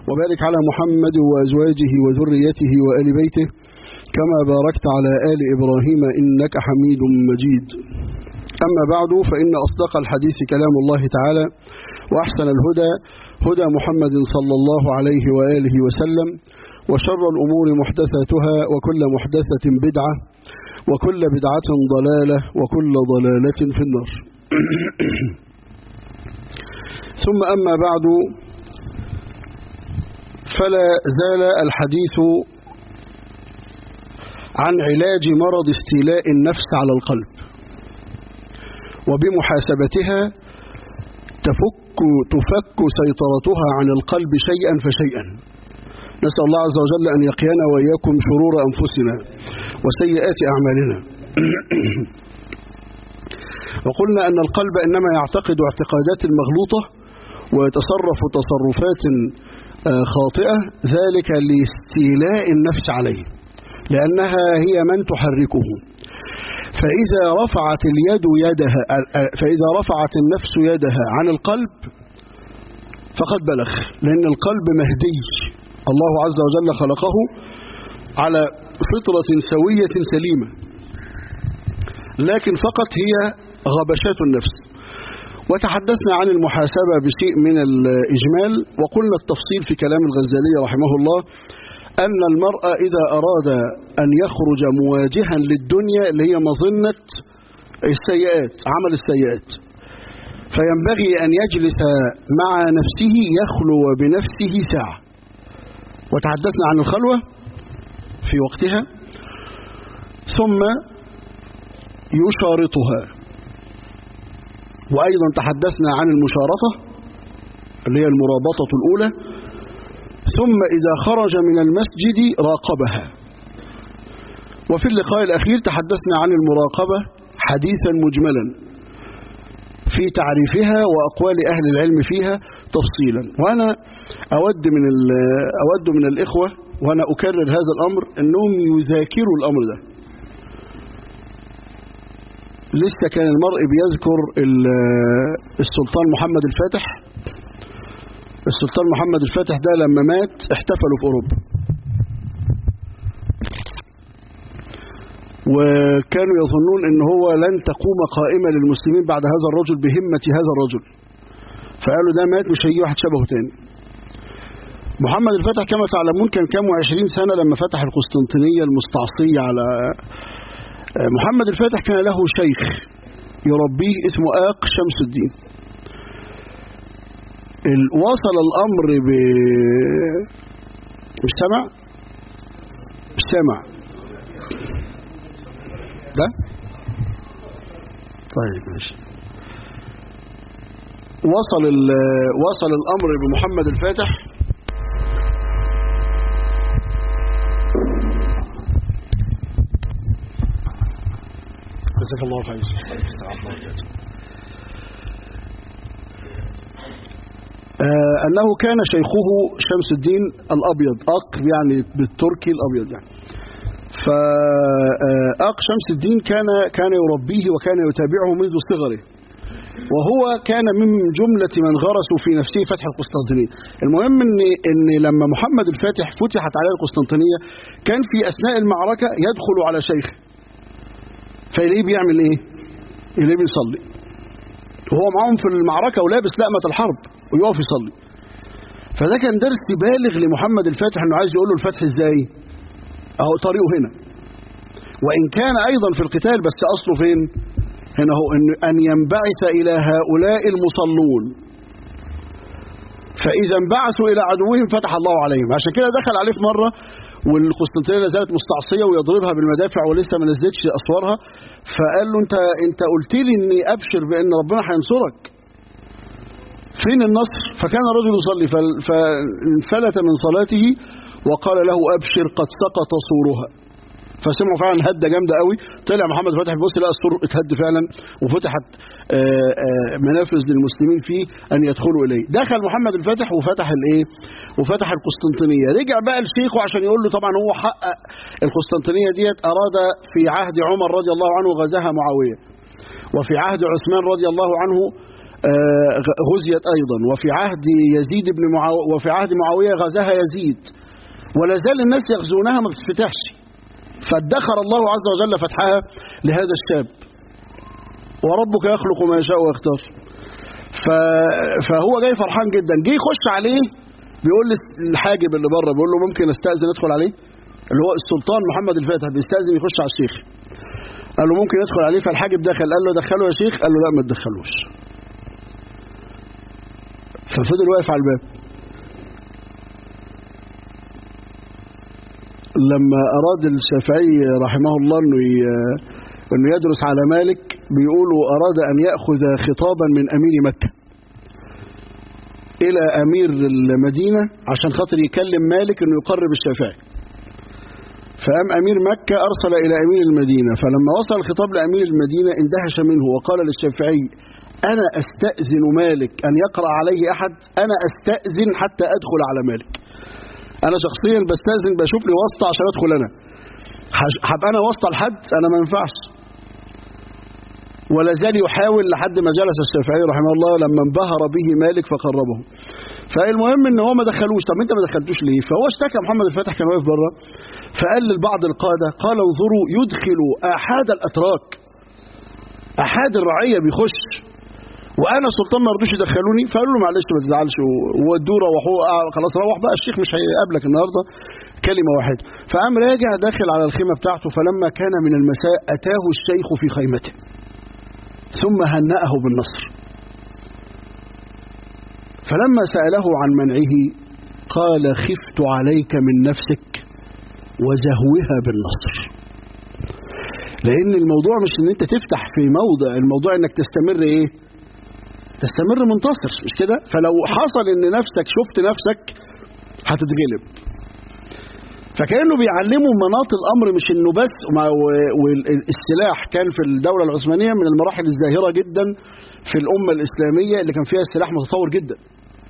وبارك على محمد وأزواجه وذريته وآل بيته كما باركت على آل إبراهيم إنك حميد مجيد أما بعد فإن أصدق الحديث كلام الله تعالى وأحسن الهدى هدى محمد صلى الله عليه وآله وسلم وشر الأمور محدثاتها وكل محدثة بدعة وكل بدعة ضلالة وكل ضلالة في النار ثم أما بعد فلا زال الحديث عن علاج مرض استيلاء النفس على القلب وبمحاسبتها تفك تفك سيطرتها عن القلب شيئا فشيئا نسأل الله عز وجل أن يقينا وإياكم شرور أنفسنا وسيئات أعمالنا وقلنا أن القلب إنما يعتقد اعتقادات مغلوطة ويتصرف تصرفات خاطئة ذلك لاستيلاء النفس عليه لأنها هي من تحركه فإذا رفعت اليد يدها فإذا رفعت النفس يدها عن القلب فقد بلغ لأن القلب مهدي الله عز وجل خلقه على فطرة سوية سليمة لكن فقط هي غبشات النفس وتحدثنا عن المحاسبة بشيء من الإجمال وقلنا التفصيل في كلام الغزالي رحمه الله أن المرء إذا أراد أن يخرج مواجها للدنيا اللي هي مظنة السيئات عمل السيئات فينبغي أن يجلس مع نفسه يخلو بنفسه ساعة وتحدثنا عن الخلوة في وقتها ثم يشارطها وأيضا تحدثنا عن المشارطة اللي هي المرابطة الأولى ثم إذا خرج من المسجد راقبها وفي اللقاء الأخير تحدثنا عن المراقبة حديثا مجملا في تعريفها وأقوال أهل العلم فيها تفصيلا وأنا أود من, أود من الإخوة وأنا أكرر هذا الأمر أنهم يذاكروا الأمر ده لسه كان المرء بيذكر السلطان محمد الفاتح السلطان محمد الفاتح ده لما مات احتفلوا في أوروبا وكانوا يظنون ان هو لن تقوم قائمة للمسلمين بعد هذا الرجل بهمة هذا الرجل فقالوا ده مات مش هيجي واحد شبهه تاني محمد الفاتح كما تعلمون كان كام وعشرين سنة لما فتح القسطنطينية المستعصية على محمد الفاتح كان له شيخ يربيه اسمه آق شمس الدين وصل الأمر ب مش سمع مش سمع ده طيب ماشي وصل وصل الأمر بمحمد الفاتح جزاك الله خير آه أنه كان شيخه شمس الدين الأبيض أق يعني بالتركي الأبيض يعني فأق شمس الدين كان كان يربيه وكان يتابعه منذ صغره وهو كان من جملة من غرسوا في نفسه فتح القسطنطينية المهم ان ان لما محمد الفاتح فتحت عليه القسطنطينية كان في أثناء المعركة يدخل على شيخه فيلاقيه بيعمل ايه يلاقيه بيصلي وهو معاهم في المعركة ولابس لقمة الحرب ويقف يصلي فده كان درس بالغ لمحمد الفاتح انه عايز يقول له الفتح ازاي اهو طريقه هنا وان كان ايضا في القتال بس اصله فين هنا هو ان, أن ينبعث الى هؤلاء المصلون فاذا انبعثوا الى عدوهم فتح الله عليهم عشان كده دخل عليه في مره والقسطنطينيه لا زالت مستعصيه ويضربها بالمدافع ولسه ما نزلتش اسوارها فقال له انت انت قلت لي اني ابشر بان ربنا هينصرك فين النصر فكان الرجل يصلي فانفلت من صلاته وقال له ابشر قد سقط سورها فسمعوا فعلا هدة جامدة قوي طلع محمد فتح بيبص لقى السور اتهد فعلا وفتحت آآ آآ منافذ للمسلمين فيه ان يدخلوا اليه دخل محمد الفاتح وفتح الايه وفتح القسطنطينيه رجع بقى لشيخه عشان يقول له طبعا هو حقق القسطنطينيه ديت اراد في عهد عمر رضي الله عنه غزاها معاويه وفي عهد عثمان رضي الله عنه آه، غ- غزيت أيضا وفي عهد يزيد بن معاوية وفي عهد معاوية غزاها يزيد ولا زال الناس يغزونها ما بتفتحش فادخر الله عز وجل فتحها لهذا الشاب وربك يخلق ما يشاء ويختار ف- فهو جاي فرحان جدا جه يخش عليه بيقول للحاجب اللي بره بيقول له ممكن استاذن ادخل عليه اللي هو السلطان محمد الفاتح بيستاذن يخش على الشيخ قال له ممكن يدخل عليه فالحاجب دخل قال له دخله يا شيخ قال له لا ما تدخلوش ففضل واقف على الباب لما أراد الشافعي رحمه الله أنه ي- أنه يدرس على مالك بيقولوا أراد أن يأخذ خطابا من أمير مكة إلى أمير المدينة عشان خاطر يكلم مالك أنه يقرب الشافعي فقام أمير مكة أرسل إلى أمير المدينة فلما وصل الخطاب لأمير المدينة اندهش منه وقال للشافعي أنا أستأذن مالك أن يقرأ عليه أحد أنا أستأذن حتى أدخل على مالك أنا شخصيا بستأذن بشوف لي واسطة عشان أدخل أنا هش- هبقى أنا واسطة لحد أنا ما ينفعش ولا زال يحاول لحد ما جلس الشافعي رحمه الله لما انبهر به مالك فقربه فالمهم ان هو ما دخلوش طب انت ما دخلتوش ليه فهو اشتكى محمد الفاتح كان واقف بره فقال لبعض القاده قال انظروا يدخل احاد الاتراك احاد الرعيه بيخش وانا سلطان ما رضوش يدخلوني فقالوا له معلش ما تزعلش ودوه روحوه آه خلاص روح بقى الشيخ مش هيقابلك النهارده كلمه واحده فقام راجع داخل على الخيمه بتاعته فلما كان من المساء اتاه الشيخ في خيمته ثم هنأه بالنصر فلما سأله عن منعه قال خفت عليك من نفسك وزهوها بالنصر لأن الموضوع مش ان انت تفتح في موضع الموضوع انك تستمر ايه تستمر منتصر مش كده فلو حصل ان نفسك شفت نفسك هتتغلب فكانه بيعلموا مناط الامر مش انه بس ومع- و- والسلاح كان في الدوله العثمانيه من المراحل الزاهره جدا في الامه الاسلاميه اللي كان فيها السلاح متطور جدا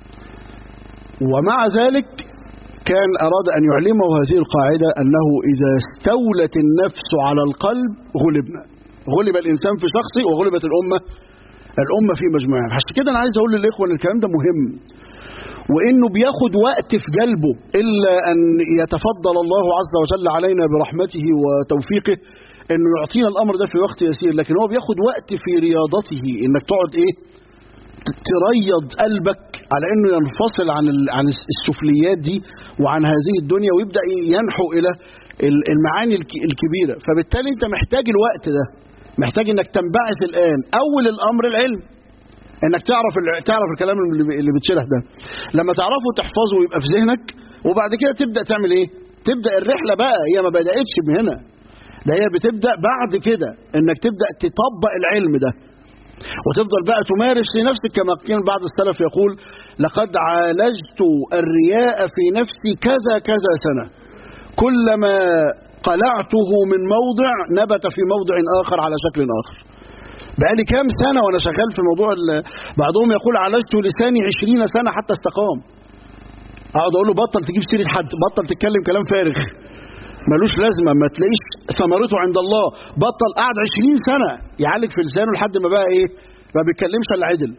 ومع ذلك كان اراد ان يعلمه هذه القاعده انه اذا استولت النفس على القلب غلبنا غلب الانسان في شخصه وغلبت الامه الامه في مجموعها عشان كده انا عايز اقول للاخوه ان الكلام ده مهم وانه بياخد وقت في قلبه الا ان يتفضل الله عز وجل علينا برحمته وتوفيقه انه يعطينا الامر ده في وقت يسير لكن هو بياخد وقت في رياضته انك تقعد ايه ت- تريض قلبك على انه ينفصل عن ال- عن السفليات دي وعن هذه الدنيا ويبدا ينحو الى ال- المعاني الك- الكبيره فبالتالي انت محتاج الوقت ده محتاج انك تنبعث الان اول الامر العلم انك تعرف ال- تعرف الكلام اللي اللي بتشرح ده لما تعرفه وتحفظه ويبقى في ذهنك وبعد كده تبدا تعمل ايه تبدا الرحله بقى هي ما بداتش من هنا ده هي بتبدا بعد كده انك تبدا تطبق العلم ده وتفضل بقى تمارس في نفسك كما كان بعض السلف يقول لقد عالجت الرياء في نفسي كذا كذا سنه كلما قلعته من موضع نبت في موضع اخر على شكل اخر بقالي كام سنة وأنا شغال في موضوع ال- بعضهم يقول عالجت لساني عشرين سنة حتى استقام أقعد أقول له بطل تجيب سيرة حد بطل تتكلم كلام فارغ ملوش لازمة ما تلاقيش ثمرته عند الله بطل قعد عشرين سنة يعالج في لسانه لحد ما بقى إيه ما بيتكلمش إلا عدل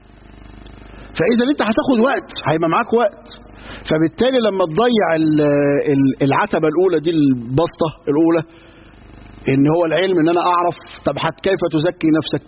فإذا أنت هتاخد وقت هيبقى معاك وقت فبالتالي لما تضيع ال- ال- العتبة الأولى دي البسطة الأولى ان هو العلم ان انا اعرف طب حت كيف تزكي نفسك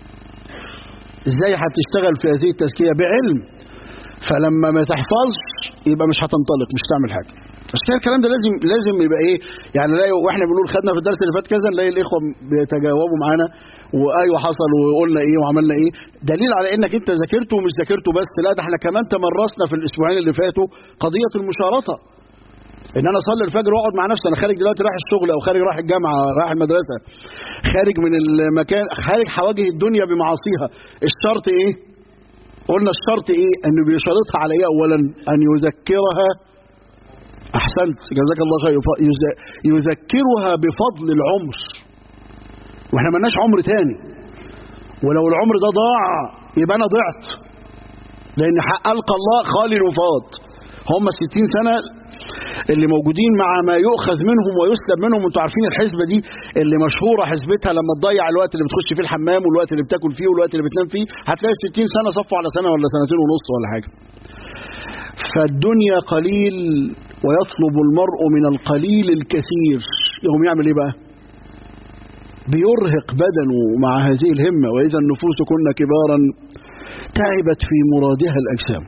ازاي هتشتغل في هذه التزكيه بعلم فلما ما تحفظش يبقى مش هتنطلق مش هتعمل حاجه عشان كده الكلام ده لازم لازم يبقى ايه يعني نلاقي واحنا بنقول خدنا في الدرس اللي فات كذا نلاقي الاخوه بيتجاوبوا معانا وايوه حصل وقلنا ايه وعملنا ايه دليل على انك انت ذاكرته ومش ذاكرته بس لا ده احنا كمان تمرسنا في الاسبوعين اللي فاتوا قضيه المشارطه ان انا اصلي الفجر واقعد مع نفسي انا خارج دلوقتي رايح الشغل او خارج رايح الجامعه رايح المدرسه خارج من المكان خارج هواجه الدنيا بمعاصيها الشرط ايه قلنا الشرط ايه انه بيشرطها على ايه اولا ان يذكرها احسنت جزاك الله خير يف- يز- يذكرها بفضل العمر واحنا ملناش عمر تاني ولو العمر ده ضاع يبقى انا ضعت لان حق القى الله خالي وفاض هم 60 سنه اللي موجودين مع ما يؤخذ منهم ويسلب منهم انتوا عارفين الحسبة دي اللي مشهورة حسبتها لما تضيع الوقت اللي بتخش فيه الحمام والوقت اللي بتاكل فيه والوقت اللي بتنام فيه هتلاقي 60 سنة صفوا على سنة ولا سنتين ونص ولا حاجة فالدنيا قليل ويطلب المرء من القليل الكثير يقوم يعمل ايه بقى بيرهق بدنه مع هذه الهمة وإذا النفوس كنا كبارا تعبت في مرادها الأجسام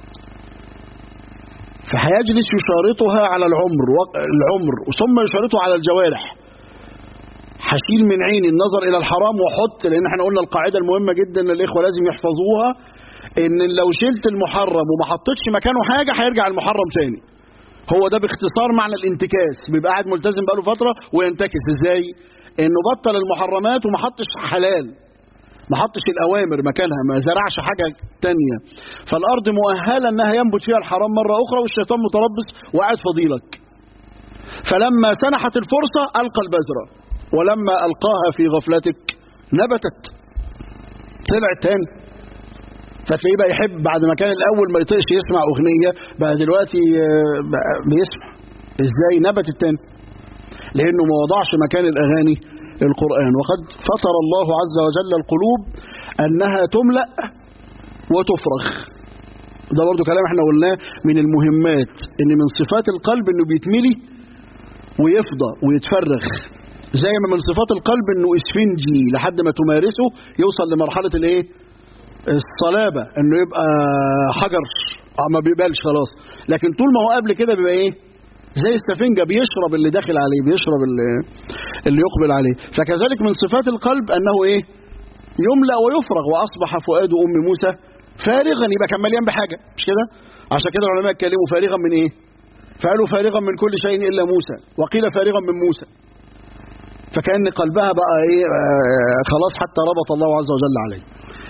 فهيجلس يشارطها على العمر العمر ثم يشارطها على الجوارح هشيل من عيني النظر إلى الحرام وحط لأن احنا قلنا القاعدة المهمة جدا الإخوة لازم يحفظوها إن لو شلت المحرم وما حطيتش مكانه حاجة هيرجع المحرم تاني هو ده باختصار معنى الانتكاس بيبقى قاعد ملتزم بقاله فترة وينتكس ازاي انه بطل المحرمات وما حطش حلال ما حطش الاوامر مكانها ما زرعش حاجه تانية فالارض مؤهله انها ينبت فيها الحرام مره اخرى والشيطان متربص وقاعد فضيلك فلما سنحت الفرصه القى البذره ولما القاها في غفلتك نبتت طلعت تاني فتلاقيه بقى يحب بعد ما كان الاول ما يطيقش يسمع اغنيه بقى دلوقتي بقى بيسمع ازاي نبتت تاني لانه ما وضعش مكان الاغاني القرآن وقد فطر الله عز وجل القلوب أنها تملأ وتفرغ ده برضو كلام احنا قلناه من المهمات ان من صفات القلب انه بيتملي ويفضى ويتفرغ زي ما من صفات القلب انه اسفنجي لحد ما تمارسه يوصل لمرحلة الايه الصلابة انه يبقى حجر ما بيقبلش خلاص لكن طول ما هو قبل كده بيبقى ايه زي السفنجة بيشرب اللي داخل عليه بيشرب اللي, اللي يقبل عليه فكذلك من صفات القلب أنه إيه يملأ ويفرغ وأصبح فؤاد أم موسى فارغا يبقى كان مليان بحاجة مش كده عشان كده العلماء اتكلموا فارغا من إيه فقالوا فارغا من كل شيء إلا موسى وقيل فارغا من موسى فكأن قلبها بقى إيه آه خلاص حتى ربط الله عز وجل عليه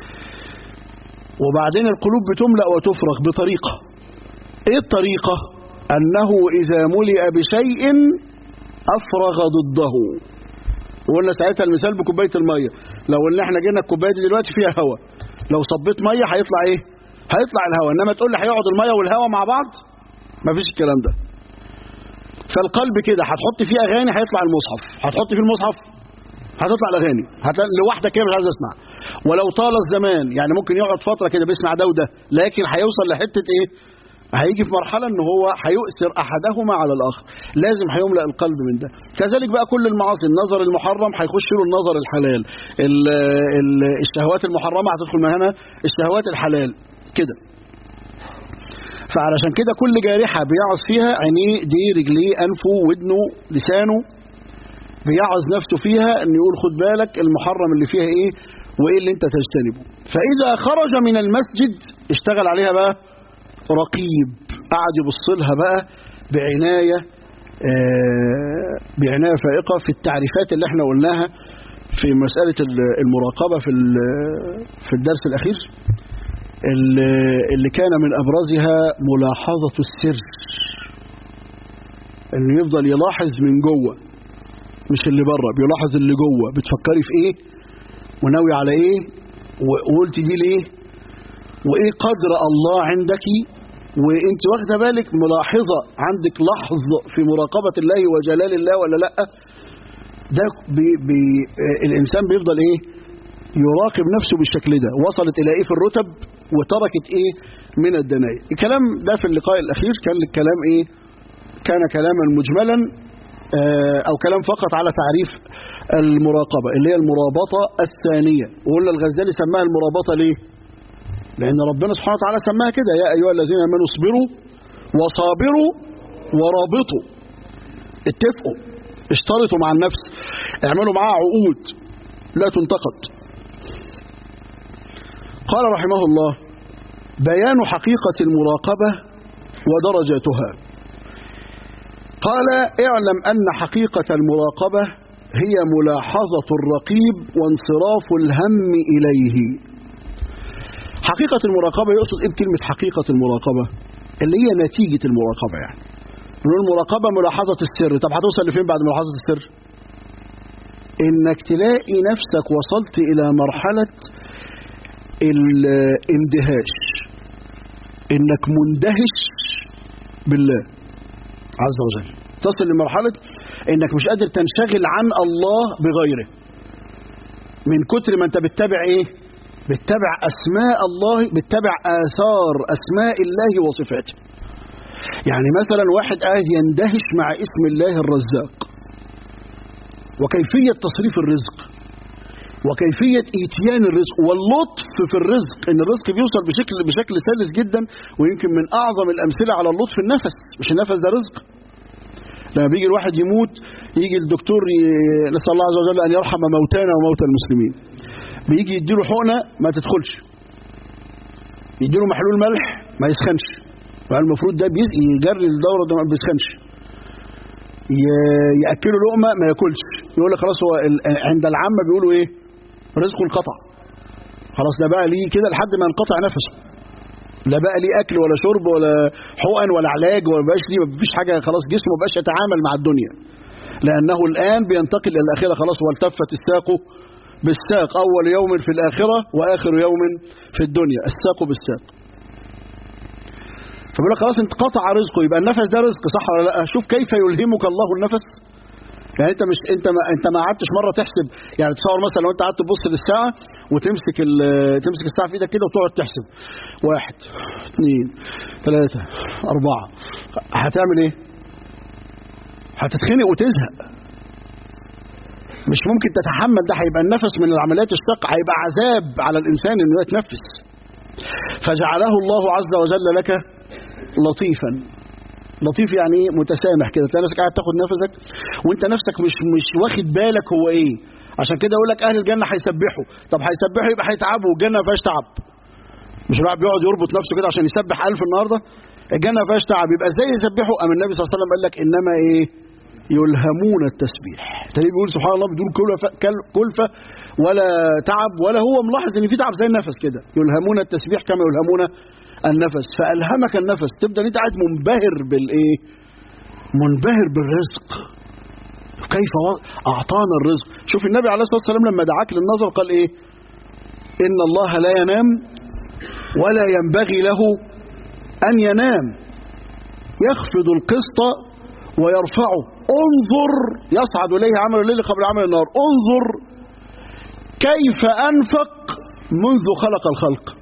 وبعدين القلوب بتملأ وتفرغ بطريقة إيه الطريقة أنه إذا ملئ بشيء أفرغ ضده وقلنا ساعتها المثال بكوباية المية لو ان احنا جينا الكوباية دي دلوقتي فيها هواء لو صبيت مية هيطلع ايه هيطلع الهواء انما تقول لي هيقعد المية والهواء مع بعض مفيش الكلام ده فالقلب كده هتحط فيه اغاني هيطلع المصحف هتحط فيه المصحف هتطلع الاغاني هتلاقي لوحدك كده مش عايز اسمع ولو طال الزمان يعني ممكن يقعد فترة كده بيسمع ده وده لكن هيوصل لحتة ايه هيجي في مرحلة ان هو هيؤثر احدهما على الاخر لازم هيملأ القلب من ده كذلك بقى كل المعاصي النظر المحرم هيخش له النظر الحلال ال ال الشهوات المحرمة هتدخل من هنا الشهوات الحلال كده فعلشان كده كل جارحة بيعظ فيها عينيه دي رجليه انفه ودنه لسانه بيعظ نفسه فيها ان يقول خد بالك المحرم اللي فيها ايه وايه اللي انت تجتنبه فاذا خرج من المسجد اشتغل عليها بقى رقيب قعد يبص لها بقى بعناية آه بعناية فائقة في التعريفات اللي احنا قلناها في مسألة المراقبة في في الدرس الأخير اللي كان من أبرزها ملاحظة السر انه يفضل يلاحظ من جوه مش اللي بره بيلاحظ اللي جوه بتفكري في ايه وناوي على ايه وقلت دي ليه وايه قدر الله عندك وانت واخده بالك ملاحظه عندك لحظ في مراقبه الله وجلال الله ولا لا ده بي بي الانسان بيفضل ايه يراقب نفسه بالشكل ده وصلت الى ايه في الرتب وتركت ايه من الدنايا الكلام ده في اللقاء الاخير كان الكلام ايه كان كلاما مجملا او كلام فقط على تعريف المراقبه اللي هي المرابطه الثانيه وقلنا الغزالي سماها المرابطه ليه لأن ربنا سبحانه وتعالى سماها كده يا أيها الذين آمنوا اصبروا وصابروا ورابطوا اتفقوا اشترطوا مع النفس اعملوا معاها عقود لا تنتقد قال رحمه الله بيان حقيقة المراقبة ودرجاتها قال اعلم أن حقيقة المراقبة هي ملاحظة الرقيب وانصراف الهم إليه حقيقة المراقبة يقصد ايه بكلمة حقيقة المراقبة اللي هي نتيجة المراقبة يعني نقول المراقبة ملاحظة السر طب هتوصل لفين بعد ملاحظة السر انك تلاقي نفسك وصلت الى مرحلة الاندهاش انك مندهش بالله عز وجل تصل لمرحلة انك مش قادر تنشغل عن الله بغيره من كتر ما انت بتتابع ايه بتتابع اسماء الله بتتابع اثار اسماء الله وصفاته يعني مثلا واحد قاعد يندهش مع اسم الله الرزاق وكيفية تصريف الرزق وكيفية إيتيان الرزق واللطف في الرزق إن الرزق بيوصل بشكل بشكل سلس جدا ويمكن من أعظم الأمثلة على اللطف النفس مش النفس ده رزق لما بيجي الواحد يموت يجي الدكتور ي... نسأل الله عز وجل أن يرحم موتانا وموتى المسلمين بيجي يديله حقنة ما تدخلش يديله محلول ملح ما يسخنش المفروض ده بيز... يجري الدورة ده ما بيسخنش ي... يأكله لقمة ما ياكلش يقول لك خلاص هو ال... عند العامة بيقولوا ايه رزقه انقطع خلاص ده بقى ليه كده لحد ما ينقطع نفسه لا بقى ليه اكل ولا شرب ولا حقن ولا علاج ولا بقاش ليه مفيش حاجه خلاص جسمه ما بقاش يتعامل مع الدنيا لانه الان بينتقل الى الاخره خلاص والتفت الساق بالساق اول يوم في الاخره واخر يوم في الدنيا الساق بالساق فبيقول لك خلاص انقطع رزقه يبقى النفس ده رزق صح ولا لا شوف كيف يلهمك الله النفس يعني انت مش انت ما انت ما قعدتش مره تحسب يعني تصور مثلا لو انت قعدت تبص للساعه وتمسك تمسك الساعه في ايدك كده وتقعد تحسب واحد اثنين ثلاثه اربعه هتعمل ايه؟ هتتخنق وتزهق مش ممكن تتحمل ده هيبقى النفس من العمليات الشاقه هيبقى عذاب على الانسان انه يتنفس فجعله الله عز وجل لك لطيفا لطيف يعني ايه متسامح كده تلاقي نفسك قاعد تاخد نفسك وانت نفسك مش مش واخد بالك هو ايه عشان كده يقول لك اهل الجنه هيسبحوا طب هيسبحوا يبقى هيتعبوا والجنه ما فيهاش تعب مش الواحد بيقعد يربط نفسه كده عشان يسبح ألف النهارده الجنه ما فيهاش تعب يبقى ازاي يسبحوا ام النبي صلى الله عليه وسلم قال لك انما ايه يلهمون التسبيح تلاقيه بيقول سبحان الله بدون كلفه كلفه ولا تعب ولا هو ملاحظ ان في تعب زي النفس كده يلهمون التسبيح كما يلهمون النفس فألهمك النفس تبدأ انت قاعد منبهر بالايه منبهر بالرزق كيف أعطانا الرزق شوف النبي عليه الصلاة والسلام لما دعاك للنظر قال ايه إن الله لا ينام ولا ينبغي له أن ينام يخفض القسط ويرفعه انظر يصعد إليه عمل الليل قبل عمل النهار انظر كيف أنفق منذ خلق الخلق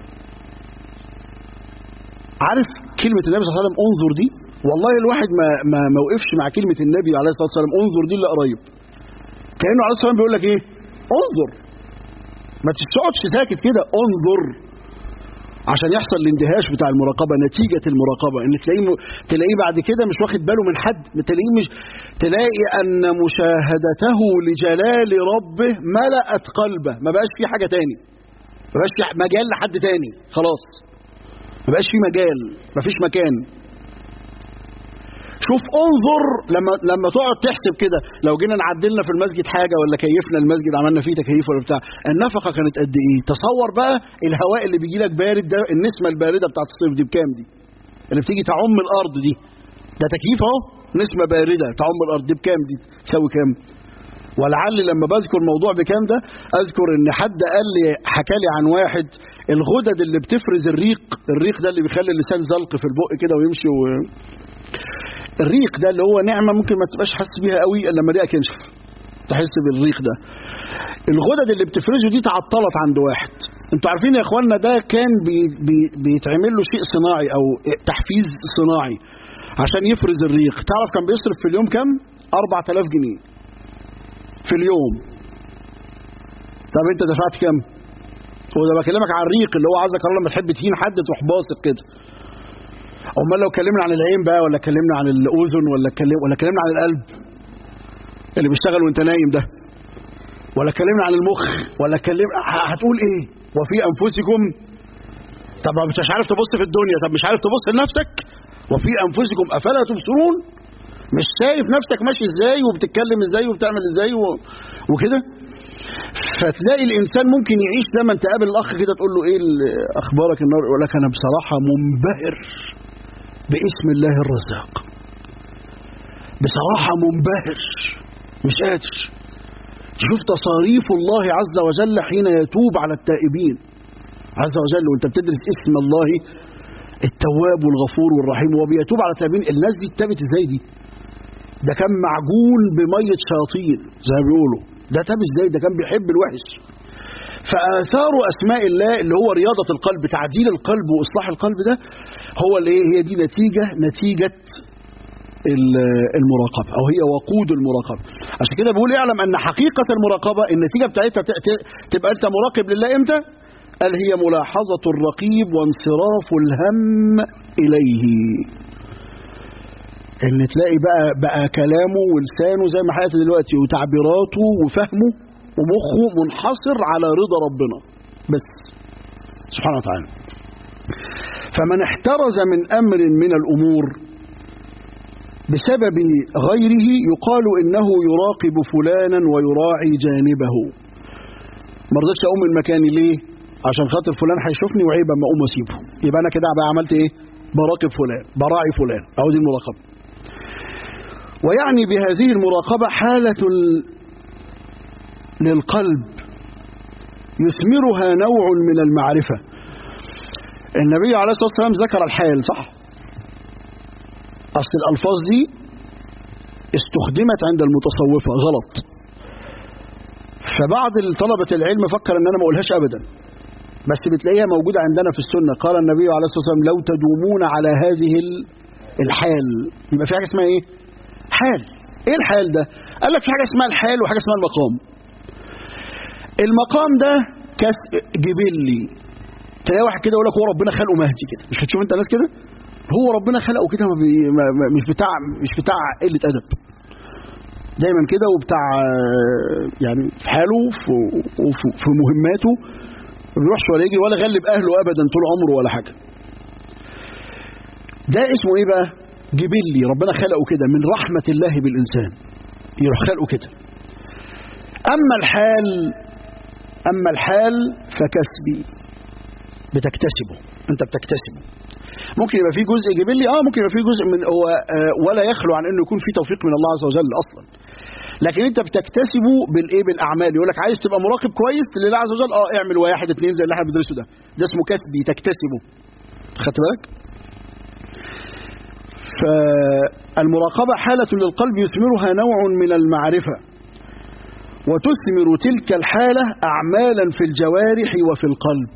عارف كلمة النبي صلى الله عليه وسلم انظر دي والله الواحد ما ما ما وقفش مع كلمة النبي عليه الصلاة والسلام انظر دي الا قريب كأنه عليه الصلاة والسلام بيقول لك ايه انظر ما تقعدش ساكت كده انظر عشان يحصل الاندهاش بتاع المراقبة نتيجة المراقبة ان تلاقيه تلاقيه بعد كده مش واخد باله من حد تلاقيه مش تلاقي ان مشاهدته لجلال ربه ملأت قلبه ما بقاش في حاجة تاني ما بقاش في مجال لحد تاني خلاص ما بقاش في مجال ما فيش مكان شوف انظر لما لما تقعد تحسب كده لو جينا نعدلنا في المسجد حاجه ولا كيفنا المسجد عملنا فيه تكييف ولا بتاع النفقه كانت قد ايه تصور بقى الهواء اللي بيجي لك بارد ده النسمه البارده بتاعت الصيف دي بكام دي اللي بتيجي تعم الارض دي ده تكييف اهو نسمه بارده تعم الارض دي بكام دي تساوي كام ولعل لما بذكر موضوع بكام ده اذكر ان حد قال لي حكى لي عن واحد الغدد اللي بتفرز الريق الريق ده اللي بيخلي اللسان زلق في البق كده ويمشي و... الريق ده اللي هو نعمه ممكن ما تبقاش حاسس بيها قوي الا لما ريقك ينشف تحس بالريق ده الغدد اللي بتفرزه دي تعطلت عند واحد انتوا عارفين يا اخوانا ده كان بي بي بيتعمل له شيء صناعي او تحفيز صناعي عشان يفرز الريق تعرف كان بيصرف في اليوم كام 4000 جنيه في اليوم طب انت دفعت كام هو ده بكلمك عن الريق اللي هو عايزك الله لما تحب تهين حد تروح باصق كده امال لو اتكلمنا عن العين بقى ولا اتكلمنا عن الاذن ولا اتكلم ولا اتكلمنا عن القلب اللي بيشتغل وانت نايم ده ولا اتكلمنا عن المخ ولا اتكلم هتقول ايه وفي انفسكم طب مش عارف تبص في الدنيا طب مش عارف تبص لنفسك وفي انفسكم افلا تبصرون مش شايف نفسك ماشي ازاي وبتتكلم ازاي وبتعمل ازاي و... وكده فتلاقي الانسان ممكن يعيش لما انت تقابل الاخ كده تقول له ايه اخبارك النهارده يقول لك انا بصراحه منبهر باسم الله الرزاق بصراحه منبهر مش قادر تشوف تصاريف الله عز وجل حين يتوب على التائبين عز وجل وانت بتدرس اسم الله التواب والغفور والرحيم وهو بيتوب على تابين الناس دي اتبت ازاي دي ده كان معجون بميه شياطين زي ما بيقولوا ده تاب ازاي ده كان بيحب الوحش فآثار أسماء الله اللي هو رياضة القلب تعديل القلب وإصلاح القلب ده هو اللي هي دي نتيجة نتيجة المراقبة أو هي وقود المراقبة عشان كده بيقول اعلم أن حقيقة المراقبة النتيجة بتاعتها تبقى أنت مراقب لله إمتى قال هي ملاحظة الرقيب وانصراف الهم إليه ان تلاقي بقى بقى كلامه ولسانه زي ما حياته دلوقتي وتعبيراته وفهمه ومخه منحصر على رضا ربنا بس سبحانه وتعالى فمن احترز من امر من الامور بسبب غيره يقال انه يراقب فلانا ويراعي جانبه ما رضيتش اقوم من مكاني ليه عشان خاطر فلان هيشوفني وعيب اما اقوم اسيبه يبقى انا كده بقى عملت ايه براقب فلان براعي فلان او دي المراقبه ويعني بهذه المراقبه حاله للقلب يثمرها نوع من المعرفه النبي عليه الصلاه والسلام ذكر الحال صح اصل الالفاظ دي استخدمت عند المتصوفه غلط فبعض طلبة العلم فكر ان انا ما اقولهاش ابدا بس بتلاقيها موجودة عندنا في السنة قال النبي عليه الصلاة والسلام لو تدومون على هذه الحال يبقى في حاجة اسمها ايه حال ايه الحال ده قال لك في حاجة اسمها الحال وحاجة اسمها المقام المقام ده كاس جبلي تلاقي واحد كده يقول لك هو ربنا خلقه مهدي كده مش بتشوف انت ناس كده هو ربنا خلقه كده ما بي ما مش بتاع مش بتاع قلة أدب دايما كده وبتاع يعني في حاله وفي في مهماته ما بيروحش ولا يجري ولا غلب اهله ابدا طول عمره ولا حاجه ده اسمه ايه بقى جبلي ربنا خلقه كده من رحمه الله بالانسان يروح خلقه كده اما الحال اما الحال فكسبي بتكتسبه انت بتكتسبه ممكن يبقى فيه جزء جبلي اه ممكن يبقى فيه جزء من هو آه ولا يخلو عن انه يكون فيه توفيق من الله عز وجل اصلا لكن انت بتكتسبه بالايه بالاعمال يقول لك عايز تبقى مراقب كويس لله عز وجل اه اعمل واحد اثنين زي اللي احنا بندرسه ده ده اسمه كسبي تكتسبه خدت بالك فالمراقبه حاله للقلب يثمرها نوع من المعرفه وتثمر تلك الحاله اعمالا في الجوارح وفي القلب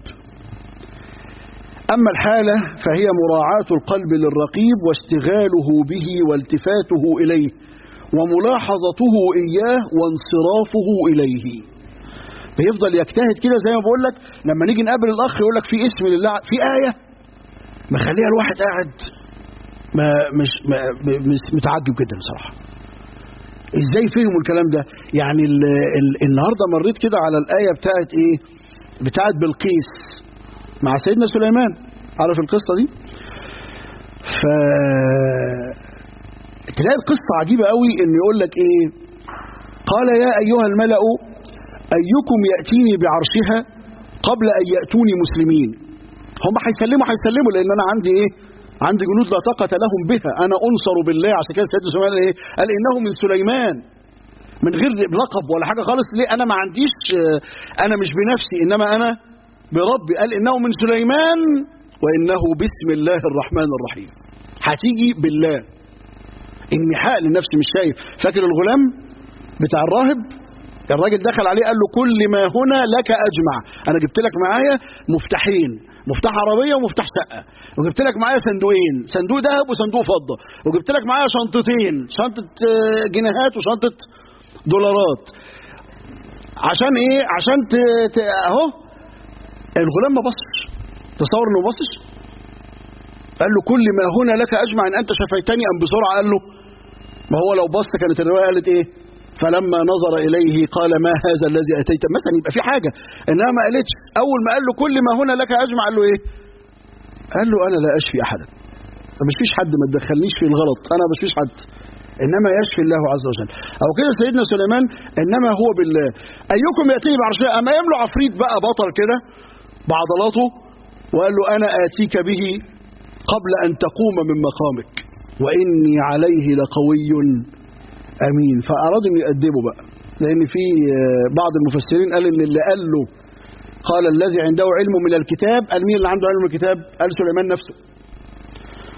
أما الحالة فهي مراعاة القلب للرقيب واشتغاله به والتفاته إليه وملاحظته إياه وانصرافه إليه بيفضل يجتهد كده زي ما بقول لك لما نيجي نقابل الأخ يقول لك في اسم لله في آية مخليها الواحد قاعد ما مش ما مش متعجب جدا بصراحة ازاي فهموا الكلام ده يعني ال ال النهارده مريت كده على الآية بتاعت ايه بتاعت بلقيس مع سيدنا سليمان عارف القصة دي ف تلاقي القصة عجيبة قوي ان يقول لك ايه قال يا ايها الملأ ايكم يأتيني بعرشها قبل ان يأتوني مسلمين هم هيسلموا هيسلموا لان انا عندي ايه عندي جنود لا طاقة لهم بها انا انصر بالله عشان كده سيدنا سليمان قال ايه قال انه من سليمان من غير لقب ولا حاجة خالص ليه انا ما عنديش انا مش بنفسي انما انا بربي قال انه من سليمان وانه بسم الله الرحمن الرحيم هتيجي بالله انمحاء للنفس مش شايف فاكر الغلام بتاع الراهب الراجل دخل عليه قال له كل ما هنا لك اجمع انا جبت لك معايا مفتاحين مفتاح عربيه ومفتاح شقه وجبت لك معايا صندوقين صندوق ذهب وصندوق فضه وجبت لك معايا شنطتين شنطه جنيهات وشنطه دولارات عشان ايه عشان ت... ت... اهو الغلام ما بصش تصور انه ما بصش قال له كل ما هنا لك اجمع ان انت شفيتني ام بسرعه قال له ما هو لو بص كانت الروايه قالت ايه فلما نظر اليه قال ما هذا الذي اتيت مثلا يبقى في حاجه انها ما قالتش اول ما قال له كل ما هنا لك اجمع قال له ايه قال له انا لا اشفي احدا ما فيش حد ما تدخلنيش في الغلط انا ما فيش حد انما يشفي الله عز وجل او كده سيدنا سليمان انما هو بالله ايكم ياتيني بعرشه اما يملو عفريت بقى بطل كده بعضلاته وقال له انا اتيك به قبل ان تقوم من مقامك واني عليه لقوي امين فاراد ان يقدمه بقى لان في بعض المفسرين قال ان اللي قال له قال الذي عنده علم من الكتاب قال مين اللي عنده علم من الكتاب قال سليمان نفسه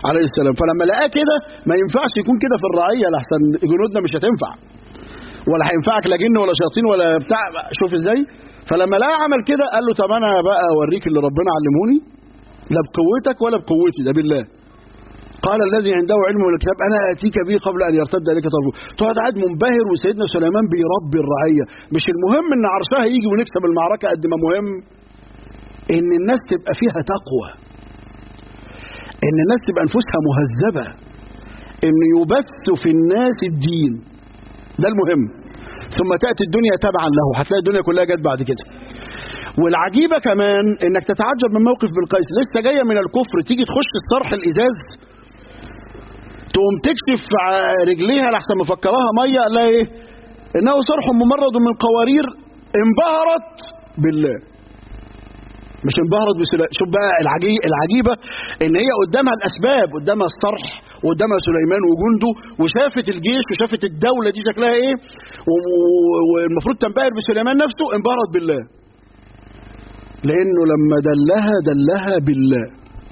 عليه السلام فلما لقاه كده ما ينفعش يكون كده في الرعيه لحسن جنودنا مش هتنفع ولا هينفعك لا جن ولا شياطين ولا بتاع شوف ازاي فلما لقاه عمل كده قال له طب انا بقى اوريك اللي ربنا علمهوني لا بقوتك ولا بقوتي ده بالله قال الذي عنده علم من الكتاب انا اتيك به قبل ان يرتد اليك طرفه تقعد قاعد منبهر وسيدنا سليمان بيربي الرعيه مش المهم ان عرشها يجي ونكسب المعركه قد ما مهم ان الناس تبقى فيها تقوى ان الناس تبقى نفوسها مهذبه ان يبث في الناس الدين ده المهم ثم تاتي الدنيا تبعا له هتلاقي الدنيا كلها جت بعد كده والعجيبه كمان انك تتعجب من موقف بالقيس لسه جايه من الكفر تيجي تخش الصرح الازاز تقوم تكشف رجليها لحسن مفكراها ميه لا ايه انه صرح ممرد من قوارير انبهرت بالله مش انبهرت بسلا شوف بقى العجي... العجيبه ان هي قدامها الاسباب قدامها الصرح وقدامها سليمان وجنده وشافت الجيش وشافت الدوله دي شكلها ايه والمفروض تنبهر بسليمان نفسه انبهرت بالله لانه لما دلها دلها بالله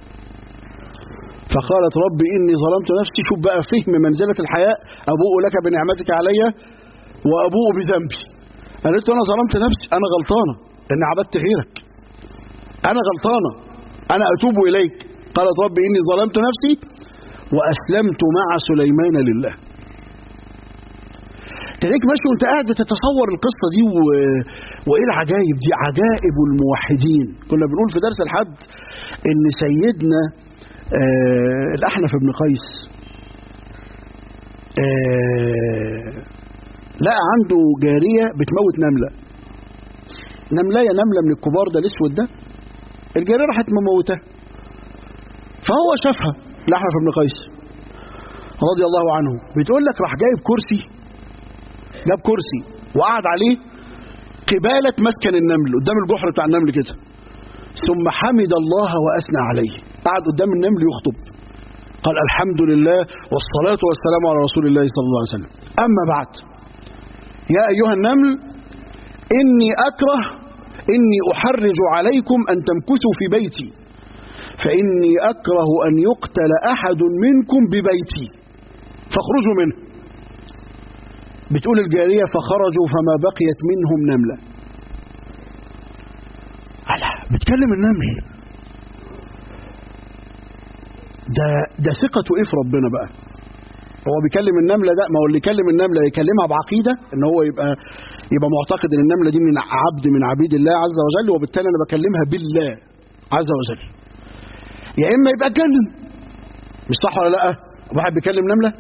فقالت ربي إني ظلمت نفسي شوف بقى فهم منزلة الحياء أبوء لك بنعمتك علي وأبوء بذنبي قالت له أنا ظلمت نفسي أنا غلطانة إني عبدت غيرك أنا غلطانة أنا أتوب إليك قالت ربي إني ظلمت نفسي وأسلمت مع سليمان لله تلاقيك ماشي وانت قاعد بتتصور القصه دي و... وايه العجائب دي عجائب الموحدين كنا بنقول في درس الحد ان سيدنا آه الأحنف بن قيس آه لقى عنده جارية بتموت نملة نملية نملة من الكبار ده الأسود ده الجارية راحت مموتها فهو شافها الأحنف بن قيس رضي الله عنه بتقول لك راح جايب كرسي جاب كرسي وقعد عليه قبالة مسكن النمل قدام الجحر بتاع النمل كده ثم حمد الله وأثنى عليه قعد قدام النمل يخطب قال الحمد لله والصلاة والسلام على رسول الله صلى الله عليه وسلم أما بعد يا أيها النمل إني أكره إني أحرج عليكم أن تمكثوا في بيتي فإني أكره أن يقتل أحد منكم ببيتي فاخرجوا منه بتقول الجارية فخرجوا فما بقيت منهم نملة بتكلم النمل ده ده ثقته ايه في ربنا بقى هو بيكلم النمله ده ما هو اللي يكلم النمله يكلمها بعقيده ان هو يبقى يبقى معتقد ان النمله دي من عبد من عبيد الله عز وجل وبالتالي انا بكلمها بالله عز وجل يا اما يبقى اتجنن مش صح ولا لا واحد بيكلم نمله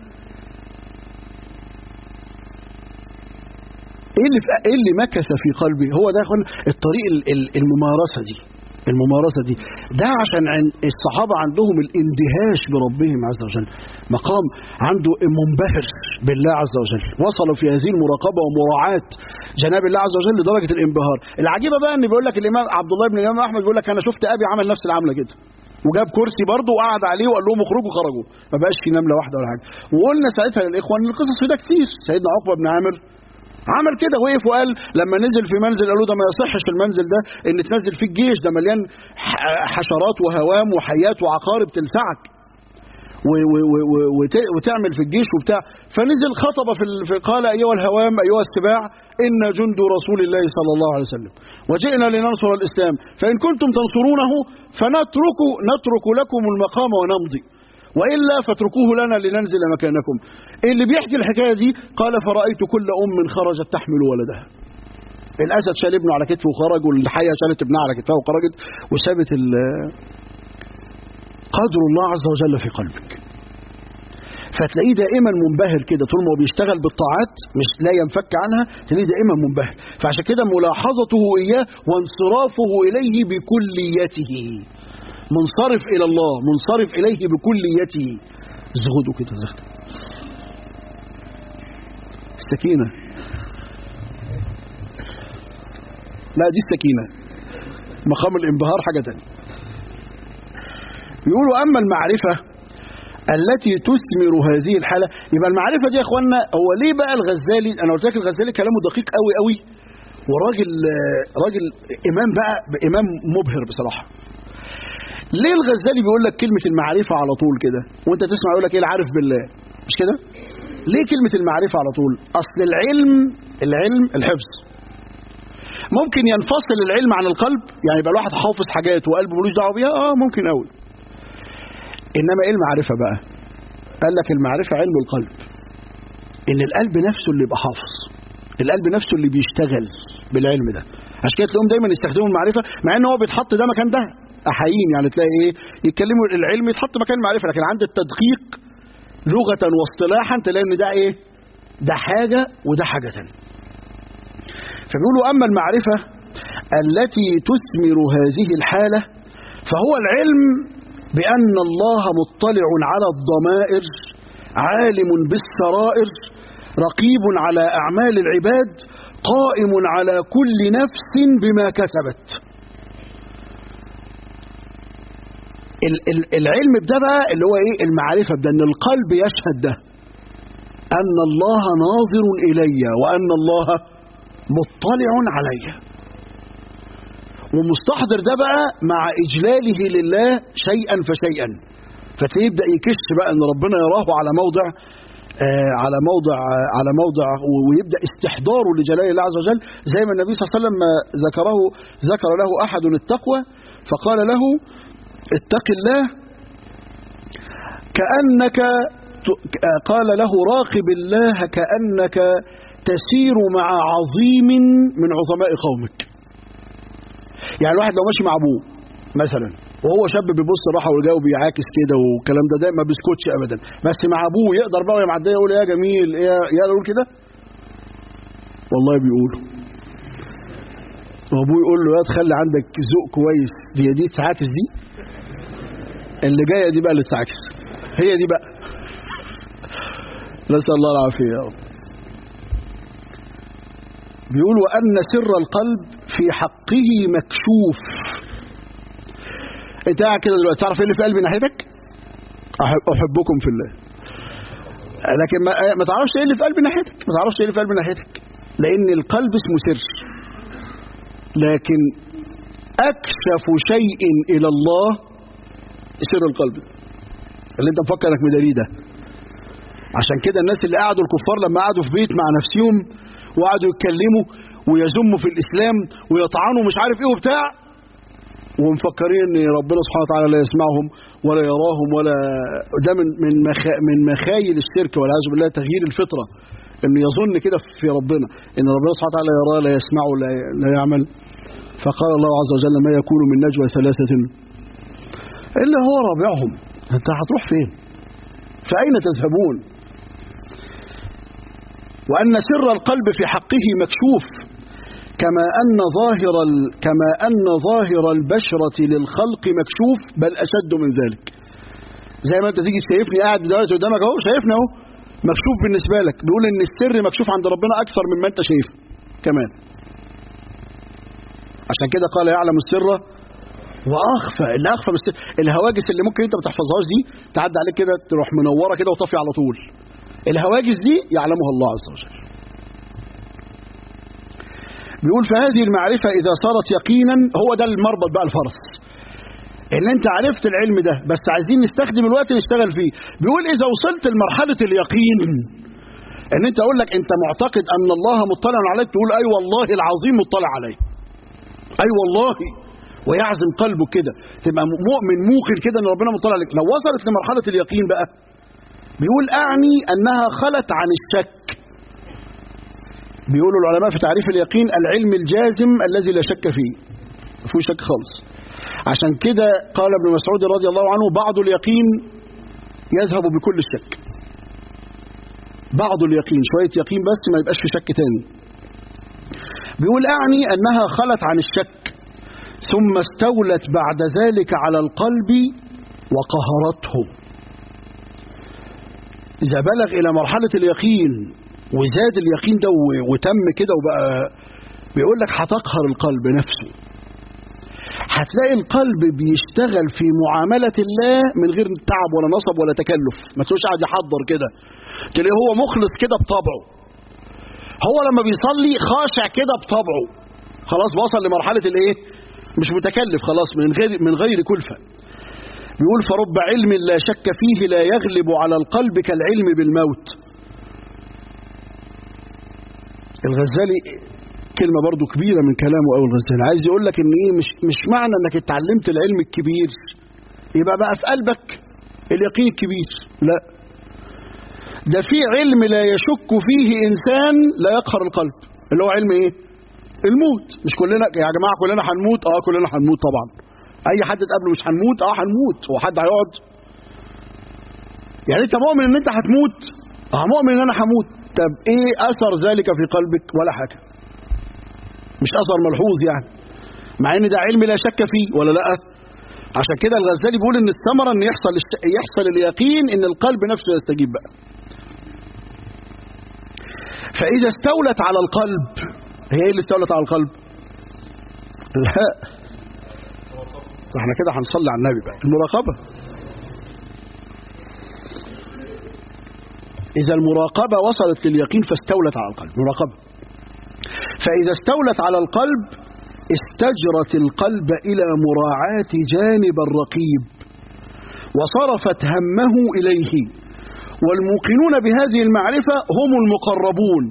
ايه اللي ايه اللي مكث في قلبي هو ده الطريق الممارسه دي الممارسة دي ده عشان الصحابة عندهم الاندهاش بربهم عز وجل مقام عنده منبهر بالله عز وجل وصلوا في هذه المراقبة ومراعاة جناب الله عز وجل لدرجة الانبهار العجيبة بقى ان بيقول لك الامام عبد الله بن الامام احمد بيقول لك انا شفت ابي عمل نفس العملة كده وجاب كرسي برضه وقعد عليه وقال لهم اخرجوا خرجوا ما بقاش في نمله واحده ولا حاجه وقلنا ساعتها للاخوه ان القصص في ده كتير سيدنا عقبه بن عامر عمل كده وقف وقال لما نزل في منزل قالوا ده ما يصحش المنزل ده ان تنزل فيه الجيش ده مليان حشرات وهوام وحيات وعقارب تلسعك وتعمل في الجيش وبتاع فنزل خطب في قال ايها الهوام ايها السباع ان جند رسول الله صلى الله عليه وسلم وجئنا لننصر الاسلام فان كنتم تنصرونه فنترك نترك لكم المقام ونمضي والا فاتركوه لنا لننزل مكانكم اللي بيحكي الحكايه دي قال فرايت كل ام خرجت تحمل ولدها الاسد شال ابنه على كتفه وخرج والحيه شالت ابنها على كتفها وخرجت وسابت قدر الله عز وجل في قلبك فتلاقيه دائما منبهر كده طول ما هو بيشتغل بالطاعات مش لا ينفك عنها تلاقيه دائما منبهر فعشان كده ملاحظته اياه وانصرافه اليه بكليته منصرف الى الله منصرف اليه بكليته زهده كده زهده السكينه لا دي السكينه مقام الانبهار حاجه ثانيه يقولوا اما المعرفه التي تثمر هذه الحاله يبقى المعرفه دي يا اخوانا هو ليه بقى الغزالي انا قلت لك الغزالي كلامه دقيق قوي قوي وراجل راجل امام بقى امام مبهر بصراحه ليه الغزالي بيقول لك كلمة المعرفة على طول كده وانت تسمع يقول لك ايه العارف بالله مش كده ليه كلمة المعرفة على طول اصل العلم العلم الحفظ ممكن ينفصل العلم عن القلب يعني يبقى الواحد حافظ حاجات وقلبه ملوش دعوه بيها اه ممكن قوي انما ايه المعرفة بقى قال لك المعرفة علم القلب ان القلب نفسه اللي يبقى حافظ القلب نفسه اللي بيشتغل بالعلم ده عشان كده تلاقيهم دايما يستخدموا المعرفة مع ان هو بيتحط ده مكان ده احايين يعني تلاقي ايه يتكلموا العلم يتحط مكان المعرفة لكن عند التدقيق لغة واصطلاحا تلاقي ان ده ايه ده حاجة وده حاجة تانية فبيقولوا اما المعرفة التي تثمر هذه الحالة فهو العلم بأن الله مطلع على الضمائر عالم بالسرائر رقيب على أعمال العباد قائم على كل نفس بما كسبت ال- ال- العلم بده بقى اللي هو ايه المعرفة بده ان القلب يشهد ده ان الله ناظر الي وان الله مطلع علي ومستحضر ده بقى مع اجلاله لله شيئا فشيئا فتلاقيه يبدا يكش بقى ان ربنا يراه على موضع آه على موضع آه على موضع ويبدا استحضاره لجلال الله عز وجل زي ما النبي صلى الله عليه وسلم ذكره ذكر له احد التقوى فقال له اتق الله كانك قال له راقب الله كانك تسير مع عظيم من عظماء قومك يعني الواحد لو ماشي مع ابوه مثلا وهو شاب بيبص راحه وجاي وبيعاكس كده والكلام ده ده ما بيسكتش ابدا بس مع ابوه يقدر بقى معديه يقول يا جميل يا يا يقول كده والله بيقولوا وابوه يقول له يا تخلي عندك ذوق كويس دي دي تعاكس دي اللي جايه دي بقى اللي تعاكس هي دي بقى نسال الله العافيه يا رب بيقول وأن سر القلب في حقه مكشوف انت قاعد كده دلوقتي تعرف ايه اللي في قلبي ناحيتك أحب احبكم في الله لكن ما, ما تعرفش ايه اللي في قلبي ناحيتك ما تعرفش ايه اللي في قلبي ناحيتك لان القلب اسمه سر لكن اكشف شيء الى الله سر القلب اللي انت مفكر انك مداريه ده عشان كده الناس اللي قعدوا الكفار لما قعدوا في بيت مع نفسهم وقعدوا يتكلموا ويذموا في الاسلام ويطعنوا مش عارف ايه وبتاع ومفكرين ان ربنا سبحانه وتعالى لا يسمعهم ولا يراهم ولا ده من من مخا من مخايل الشرك والعياذ بالله تغيير الفطره انه يظن كده في ربنا ان ربنا سبحانه وتعالى يراه لا يسمعه لا لا يعمل فقال الله عز وجل ما يكون من نجوى ثلاثه الا هو رابعهم انت هتروح فين؟ فاين تذهبون؟ وأن سر القلب في حقه مكشوف كما أن ظاهر ال... كما أن ظاهر البشرة للخلق مكشوف بل أشد من ذلك. زي ما أنت تيجي شايفني قاعد دلوقتي قدامك أهو شايفني أهو مكشوف بالنسبة لك بيقول إن السر مكشوف عند ربنا أكثر مما أنت شايفه كمان. عشان كده قال يعلم السر واخفى اللي اخفى بس الهواجس اللي ممكن انت ما تحفظهاش دي تعدي عليك كده تروح منوره كده وطافي على طول الهواجس دي يعلمها الله عز وجل بيقول فهذه المعرفة إذا صارت يقينا هو ده المربط بقى الفرس إن أنت عرفت العلم ده بس عايزين نستخدم الوقت نشتغل فيه بيقول إذا وصلت لمرحلة اليقين إن أنت أقول لك أنت معتقد أن الله مطلع عليك تقول أي أيوة والله العظيم مطلع علي أي أيوة والله ويعزم قلبه كده تبقى مؤمن موقن كده ان ربنا مطلع عليك لو وصلت لمرحله اليقين بقى بيقول أعني أنها خلت عن الشك بيقولوا العلماء في تعريف اليقين العلم الجازم الذي لا شك فيه ما فيهوش شك خالص عشان كده قال ابن مسعود رضي الله عنه بعض اليقين يذهب بكل الشك بعض اليقين شوية يقين بس ما يبقاش في شك تاني بيقول أعني أنها خلت عن الشك ثم استولت بعد ذلك على القلب وقهرته إذا بلغ إلى مرحلة اليقين وزاد اليقين ده وتم كده وبقى بيقول لك هتقهر القلب نفسه هتلاقي القلب بيشتغل في معاملة الله من غير تعب ولا نصب ولا تكلف ما تقولش قاعد يحضر كده تلاقيه هو مخلص كده بطبعه هو لما بيصلي خاشع كده بطبعه خلاص وصل لمرحلة الايه مش متكلف خلاص من غير من غير كلفة بيقول فرب علم لا شك فيه لا يغلب على القلب كالعلم بالموت الغزالي كلمة برضو كبيرة من كلامه أو الغزالي عايز يقول لك إن إيه مش مش معنى إنك اتعلمت العلم الكبير يبقى بقى في قلبك اليقين الكبير لا ده في علم لا يشك فيه إنسان لا يقهر القلب اللي هو علم إيه؟ الموت مش كلنا يا جماعة كلنا هنموت اه كلنا هنموت طبعا أي حد تقابله مش هنموت اه هنموت هو حد هيقعد يعني أنت مؤمن إن أنت هتموت اه مؤمن إن أنا هموت طب إيه أثر ذلك في قلبك ولا حاجة مش أثر ملحوظ يعني مع إن ده علم لا شك فيه ولا لأ عشان كده الغزالي بيقول ان الثمره ان يحصل يحصل اليقين ان القلب نفسه يستجيب بقى فاذا استولت على القلب هي ايه اللي استولت على القلب لا احنا كده هنصلي على النبي بقى المراقبه اذا المراقبه وصلت لليقين فاستولت على القلب مراقبه فاذا استولت على القلب استجرت القلب إلى مراعاة جانب الرقيب وصرفت همه إليه والموقنون بهذه المعرفة هم المقربون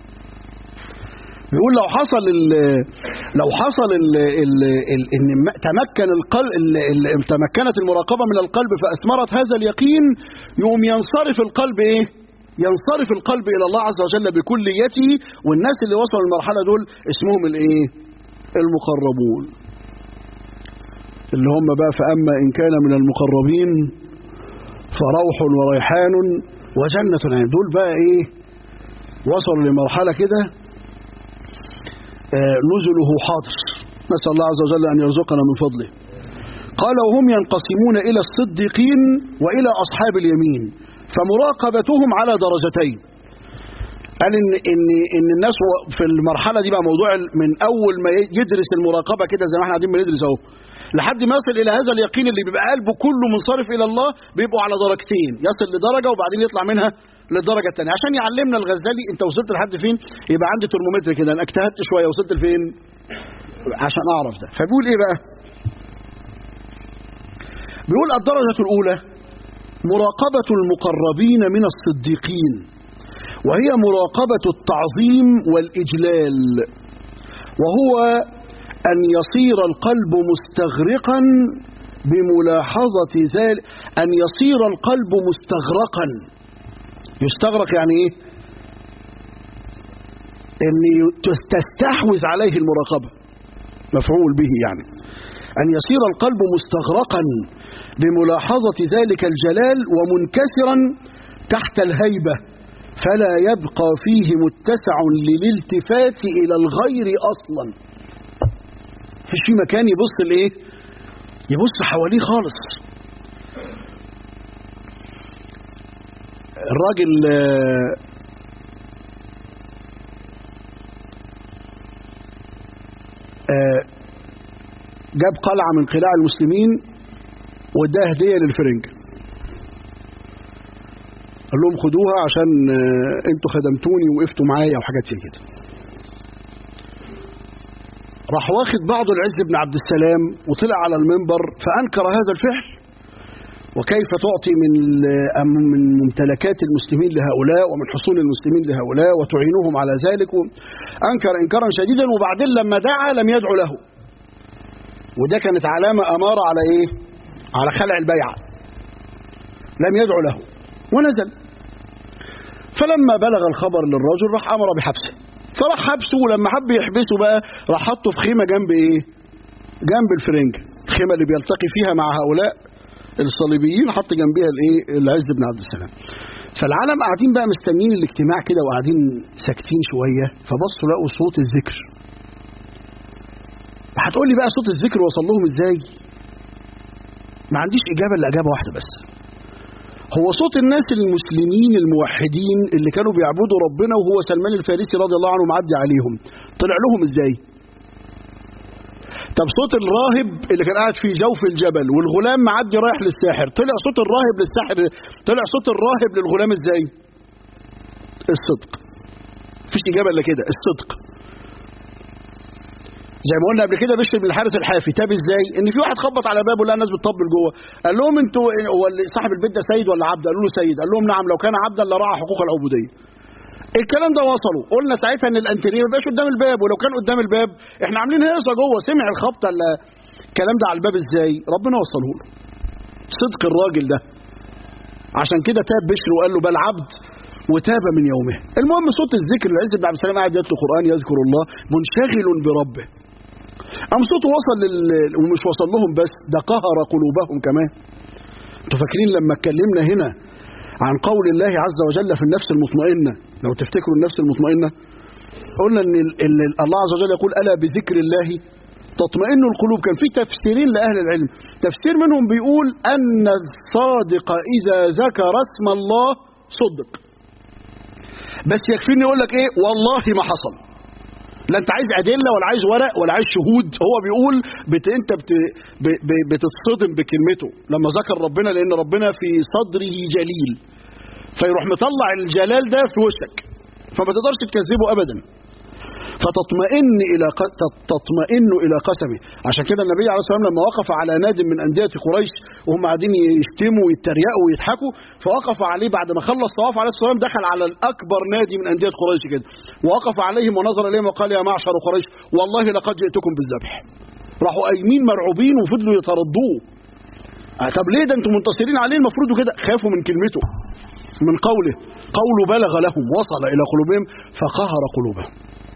بيقول لو حصل ال لو حصل ال ال ال ان تمكن القلب تمكنت المراقبه من القلب فاثمرت هذا اليقين يوم ينصرف القلب ايه؟ ينصرف القلب الى الله عز وجل بكليته والناس اللي وصلوا للمرحله دول اسمهم الايه؟ المقربون اللي هم بقى فأما إن كان من المقربين فروح وريحان وجنة نعيم دول بقى إيه وصلوا لمرحلة كده آه نزله حاضر نسأل الله عز وجل أن يرزقنا من فضله قال وهم ينقسمون إلى الصديقين وإلى أصحاب اليمين فمراقبتهم على درجتين قال ان ان ان الناس في المرحله دي بقى موضوع من اول ما يدرس المراقبه كده زي ما احنا قاعدين بندرس اهو لحد ما يصل الى هذا اليقين اللي بيبقى قلبه كله منصرف الى الله بيبقوا على درجتين يصل لدرجه وبعدين يطلع منها للدرجه الثانيه عشان يعلمنا الغزالي انت وصلت لحد فين يبقى عندي ترمومتر كده انا اجتهدت شويه وصلت لفين عشان اعرف ده فبيقول ايه بقى بيقول الدرجه الاولى مراقبه المقربين من الصديقين وهي مراقبة التعظيم والإجلال وهو أن يصير القلب مستغرقا بملاحظة ذلك أن يصير القلب مستغرقا يستغرق يعني إيه؟ أن تستحوذ عليه المراقبة مفعول به يعني أن يصير القلب مستغرقا بملاحظة ذلك الجلال ومنكسرا تحت الهيبة فلا يبقى فيه متسع للالتفات إلى الغير أصلا فيش في مكان يبص لإيه يبص حواليه خالص الراجل جاب قلعة من قلاع المسلمين واداها هدية للفرنج قال لهم خدوها عشان انتوا خدمتوني وقفتوا معايا وحاجات زي كده راح واخد بعض العز بن عبد السلام وطلع على المنبر فانكر هذا الفعل وكيف تعطي من من ممتلكات المسلمين لهؤلاء ومن حصول المسلمين لهؤلاء وتعينهم على ذلك انكر انكارا شديدا وبعدين لما دعا لم يدعو له وده كانت علامه اماره على ايه على خلع البيعه لم يدعو له ونزل فلما بلغ الخبر للرجل راح امر بحبسه فراح حبسه ولما حب يحبسه بقى راح حطه في خيمه جنب ايه جنب الفرنجه الخيمه اللي بيلتقي فيها مع هؤلاء الصليبيين حط جنبيها الايه العز بن عبد السلام فالعالم قاعدين بقى مستنيين الاجتماع كده وقاعدين ساكتين شويه فبصوا لقوا صوت الذكر هتقول لي بقى صوت الذكر وصل لهم ازاي ما عنديش اجابه الا اجابه واحده بس هو صوت الناس المسلمين الموحدين اللي كانوا بيعبدوا ربنا وهو سلمان الفارسي رضي الله عنه معدي عليهم طلع لهم ازاي طب صوت الراهب اللي كان قاعد في جوف الجبل والغلام معدي رايح للساحر طلع صوت الراهب للساحر طلع صوت الراهب للغلام ازاي الصدق مفيش اجابه الا كده الصدق زي ما قلنا قبل كده بشر بن الحارث الحافي تاب ازاي ان في واحد خبط على بابه لقى الناس بتطبل جوه قال لهم انتوا هو اللي صاحب البيت ده سيد ولا عبد قالوا له سيد قال لهم نعم لو كان عبدا لراعى حقوق العبوديه الكلام ده وصلوا قلنا ساعتها ان الانتريه ما بقاش قدام الباب ولو كان قدام الباب احنا عاملين هيصه جوه سمع الخبطه اللي الكلام ده على الباب ازاي ربنا وصله له صدق الراجل ده عشان كده تاب بشر وقال له بل عبد وتاب من يومه المهم صوت الذكر العز بن عبد السلام قاعد يتلو قران يذكر الله منشغل بربه قام صوته وصل لل... ومش وصل لهم بس ده قهر قلوبهم كمان انتوا فاكرين لما اتكلمنا هنا عن قول الله عز وجل في النفس المطمئنه لو تفتكروا النفس المطمئنه قلنا ان ال... ال... الله عز وجل يقول الا بذكر الله تطمئن القلوب كان في تفسيرين لاهل العلم تفسير منهم بيقول ان الصادق اذا ذكر اسم الله صدق بس يكفيني يقول لك ايه والله ما حصل لا انت عايز ادله ولا عايز ورق ولا عايز شهود هو بيقول بت انت بت ب ب بتتصدم بكلمته لما ذكر ربنا لان ربنا في صدره جليل فيروح مطلع الجلال ده في وشك فما تقدرش تكذبه ابدا فتطمئن الى ق... تطمئن الى قسمه عشان كده النبي عليه الصلاه والسلام لما وقف على ناد من انديه قريش وهم قاعدين يشتموا ويتريقوا ويضحكوا فوقف عليه بعد ما خلص طواف عليه الصلاه والسلام دخل على الاكبر نادي من انديه قريش كده ووقف عليهم ونظر اليهم وقال يا معشر قريش والله لقد جئتكم بالذبح راحوا قايمين مرعوبين وفضلوا يتردوه طب ليه ده انتم منتصرين عليه المفروض كده خافوا من كلمته من قوله قوله بلغ لهم وصل الى قلوبهم فقهر قلوبهم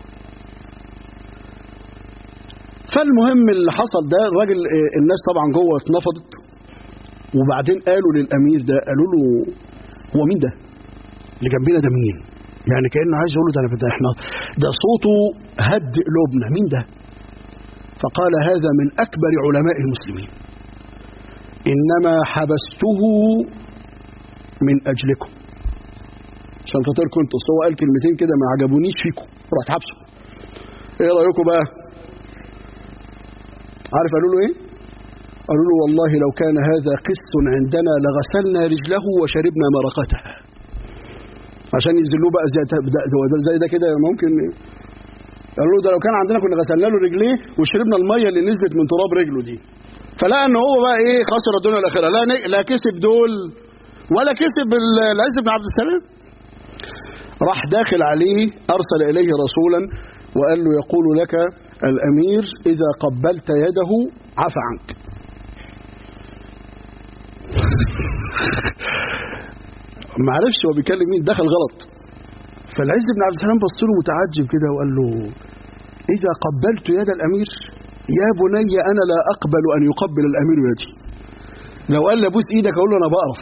فالمهم اللي حصل ده الراجل الناس طبعا جوه اتنفضت وبعدين قالوا للامير ده قالوا له هو مين ده؟ اللي جنبنا ده مين؟ يعني كانه عايز يقول له ده ده احنا ده صوته هد قلوبنا مين ده؟ فقال هذا من اكبر علماء المسلمين انما حبسته من اجلكم عشان خاطركم انتوا هو قال كلمتين كده ما عجبونيش فيكم رحت حبسه ايه رايكم بقى؟ عارف قالوا له ايه قالوا له والله لو كان هذا قس عندنا لغسلنا رجله وشربنا مرقتها عشان ينزلوه بقى زي ده زي ده كده ممكن قالوا له ده لو كان عندنا كنا غسلنا له رجليه وشربنا الميه اللي نزلت من تراب رجله دي فلقى ان هو بقى ايه خسر الدنيا الاخره لا لا كسب دول ولا كسب العز بن عبد السلام راح داخل عليه ارسل اليه رسولا وقال له يقول لك الأمير إذا قبلت يده عفى عنك ما عرفش هو بيكلم مين دخل غلط فالعز بن عبد السلام بص له متعجب كده وقال له إذا قبلت يد الأمير يا بني أنا لا أقبل أن يقبل الأمير يدي لو قال لي ابوس ايدك اقول له انا بقرف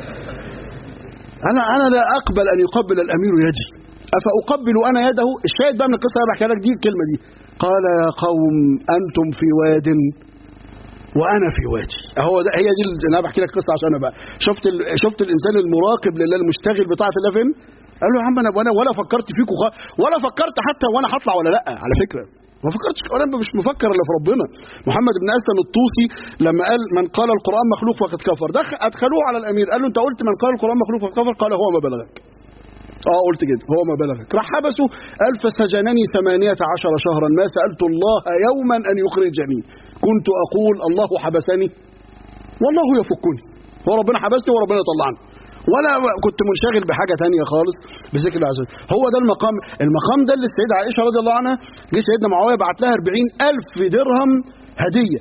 انا انا لا اقبل ان يقبل الامير يدي افاقبل انا يده الشاهد بقى من القصه اللي بحكي لك دي الكلمه دي قال يا قوم انتم في واد وانا في وادي هو ده هي دي اللي انا بحكي لك قصه عشان انا بقى شفت ال... شفت الانسان المراقب لله المشتغل بطاعه الله فين قال له يا عم انا ولا ولا فكرت فيكم خ... ولا فكرت حتى وانا هطلع ولا لا على فكره ما فكرتش انا مش مفكر الا في ربنا محمد بن اسلم الطوسي لما قال من قال القران مخلوق فقد كفر ده ادخلوه على الامير قال له انت قلت من قال القران مخلوق فقد كفر قال هو ما بلغك اه قلت كده هو ما بلغك راح حبسه قال فسجنني ثمانية عشر شهرا ما سألت الله يوما أن يخرجني كنت أقول الله حبسني والله يفكني هو ربنا حبسني وربنا يطلعني ولا كنت منشغل بحاجة تانية خالص بذكر الله عز وجل هو ده المقام المقام ده اللي السيدة عائشة رضي الله عنها جه سيدنا معاوية بعت لها 40 ألف درهم هدية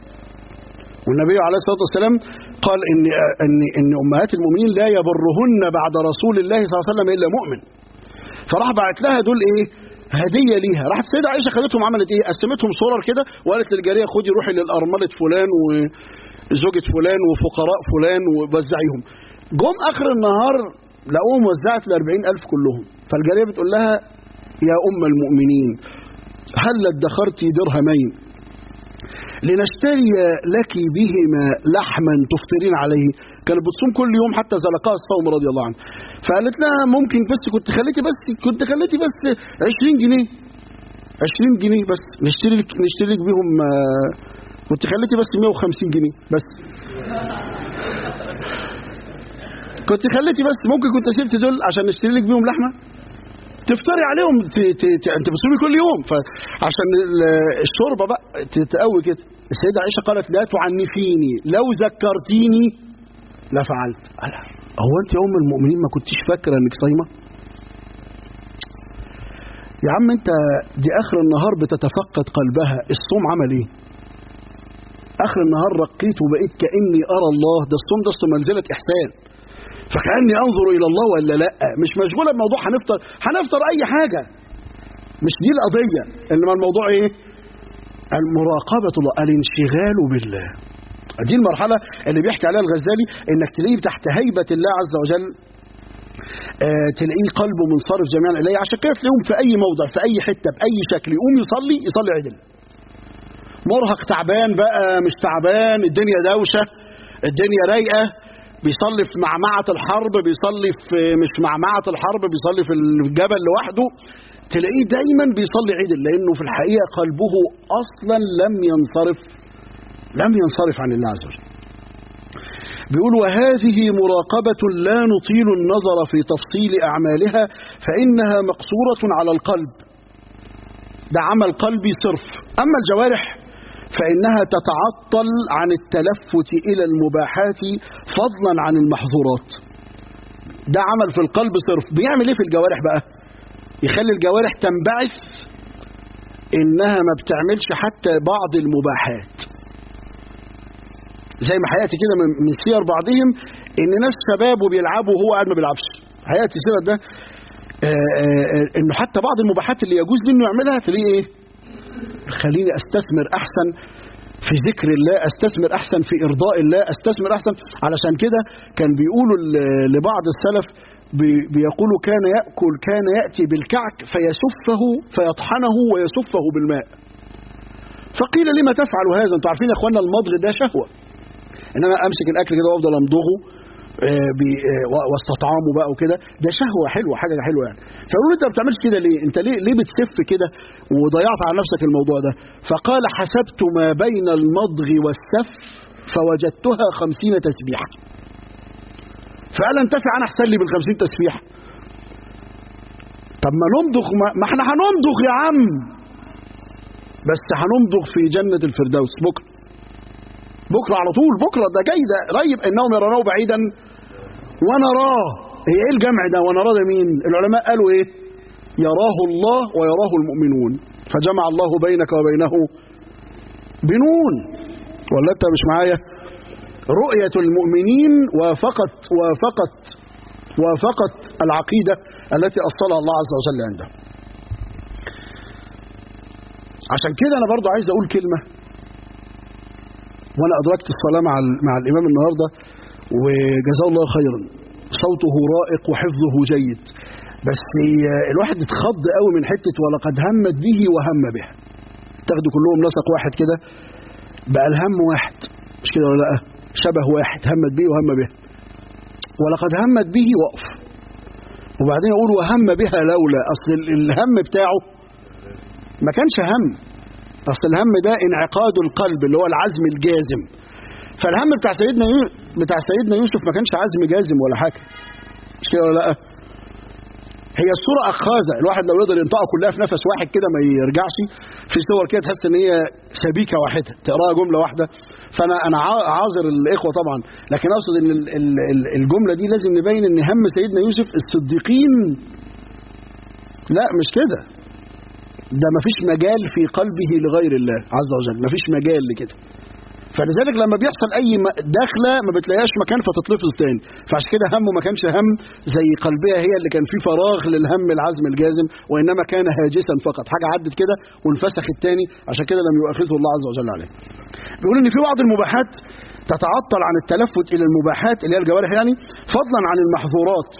والنبي عليه الصلاة والسلام قال ان ان ان امهات المؤمنين لا يبرهن بعد رسول الله صلى الله عليه وسلم الا مؤمن فراح بعت لها دول ايه هديه ليها راحت السيده عائشه خدتهم عملت ايه قسمتهم صور كده وقالت للجاريه خدي روحي للارمله فلان وزوجة فلان وفقراء فلان ووزعيهم جم اخر النهار لقوهم وزعت ال 40000 كلهم فالجاريه بتقول لها يا ام المؤمنين هل ادخرت درهمين لنشتري لك بهما لحما تفطرين عليه كانت بتصوم كل يوم حتى زلقاء الصوم رضي الله عنه فقالت لها ممكن بس كنت خليتي بس كنت خليتي بس 20 جنيه 20 جنيه بس نشتري لك نشتري لك بيهم كنت خليتي بس 150 جنيه بس كنت خليتي بس ممكن كنت سبت دول عشان نشتري لك بيهم لحمه تفتري عليهم ت... ت... ت... انت بتصومي كل يوم فعشان ال- الشوربه بقى تتقوي كده السيده عائشه قالت لا تعنفيني لو ذكرتيني لفعلت قال هو انت يا ام المؤمنين ما كنتيش فاكره انك صايمه يا عم انت دي اخر النهار بتتفقد قلبها الصوم عمل ايه اخر النهار رقيت وبقيت كاني ارى الله ده الصوم ده أصله منزله احسان فكاني انظر الى الله ولا لا مش مشغوله بموضوع هنفطر هنفطر اي حاجه مش دي القضيه انما الموضوع ايه المراقبه الله الانشغال بالله دي المرحله اللي بيحكي عليها الغزالي انك تلاقيه تحت هيبه الله عز وجل آه تلاقيه قلبه منصرف جميعا اليه عشان كده تلاقيهم في اي موضع في اي حته باي شكل يقوم يصلي يصلي عدل مرهق تعبان بقى مش تعبان الدنيا دوشه الدنيا رايقه بيصلي في معمعة الحرب بيصلي في مش معمعة الحرب بيصلي في الجبل لوحده تلاقيه دايما بيصلي عدل لانه في الحقيقه قلبه اصلا لم ينصرف لم ينصرف عن الله عز وجل بيقول وهذه مراقبة لا نطيل النظر في تفصيل أعمالها فإنها مقصورة على القلب ده عمل قلبي صرف أما الجوارح فإنها تتعطل عن التلفت إلى المباحات فضلا عن المحظورات ده عمل في القلب صرف بيعمل ايه في الجوارح بقى يخلي الجوارح تنبعث انها ما بتعملش حتى بعض المباحات زي ما حياتي كده من من سير بعضهم ان ناس شباب وبيلعبوا وهو قاعد ما بيلعبش حياتي سيرة ده آه، آه، انه حتى بعض المباحات اللي يجوز منه يعملها تلاقيه ايه خليني استثمر احسن في ذكر الله استثمر احسن في ارضاء الله استثمر احسن علشان كده كان بيقولوا ل- لبعض السلف بي- بيقولوا كان ياكل كان ياتي بالكعك فيسفه فيطحنه ويسفه بالماء فقيل لما تفعل هذا انتوا عارفين يا اخوانا المضغ ده شهوه ان انا امسك الاكل كده وافضل امضغه آه، بي- آه، و- واستطعامه بقى وكده ده شهوه حلوه حاجه حلوه يعني فقالوا له انت ما بتعملش كده ليه انت ليه ليه بتسف كده وضيعت على نفسك الموضوع ده فقال حسبت ما بين المضغ والسف فوجدتها خمسين تسبيحه فقال انتفع انا احسن لي بالخمسين تسبيحه طب ما نمضغ ما, ما احنا هنمضغ يا عم بس هنمضغ في جنه الفردوس بكره بكره على طول بكره ده جاي ده قريب انهم يرونه بعيدا ونراه هي ايه الجمع ده ونراه ده مين العلماء قالوا ايه يراه الله ويراه المؤمنون فجمع الله بينك وبينه بنون ولا انت مش معايا رؤية المؤمنين وافقت وافقت وافقت العقيدة التي أصلها الله عز وجل عنده عشان كده أنا برضو عايز أقول كلمة وأنا أدركت الصلاة مع, ال- مع الإمام النهاردة وجزاه الله خيرا صوته رائق وحفظه جيد بس ي- الواحد اتخض قوي من حتة ولقد همت به وهم بها تاخدوا كلهم نسق واحد كده بقى الهم واحد مش كده ولا لا شبه واحد همت به وهم به ولقد همت به وقف وبعدين يقول وهم بها لولا اصل ال- الهم بتاعه ما كانش هم اصل الهم ده انعقاد القلب اللي هو العزم الجازم فالهم بتاع سيدنا يو... بتاع سيدنا يوسف ما كانش عزم جازم ولا حاجه مش كده ولا لا هي الصورة أخاذة الواحد لو يقدر ينطقها كلها في نفس واحد كده ما يرجعش في صور كده تحس إن هي سبيكة واحدة تقراها جملة واحدة فأنا أنا عا- عاذر الإخوة طبعا لكن أقصد إن ال- ال- ال- الجملة دي لازم نبين إن هم سيدنا يوسف الصديقين لا مش كده ده مفيش مجال في قلبه لغير الله عز وجل مفيش مجال لكده فلذلك لما بيحصل اي م- دخله ما بتلاقيهاش مكان فتتلفظ تاني فعشان كده همه ما كانش هم زي قلبها هي اللي كان فيه فراغ للهم العزم الجازم وانما كان هاجسا فقط حاجه عدت كده وانفسخت تاني عشان كده لم يؤاخذه الله عز وجل عليه بيقول ان في بعض المباحات تتعطل عن التلفت الى المباحات اللي هي الجوارح يعني فضلا عن المحظورات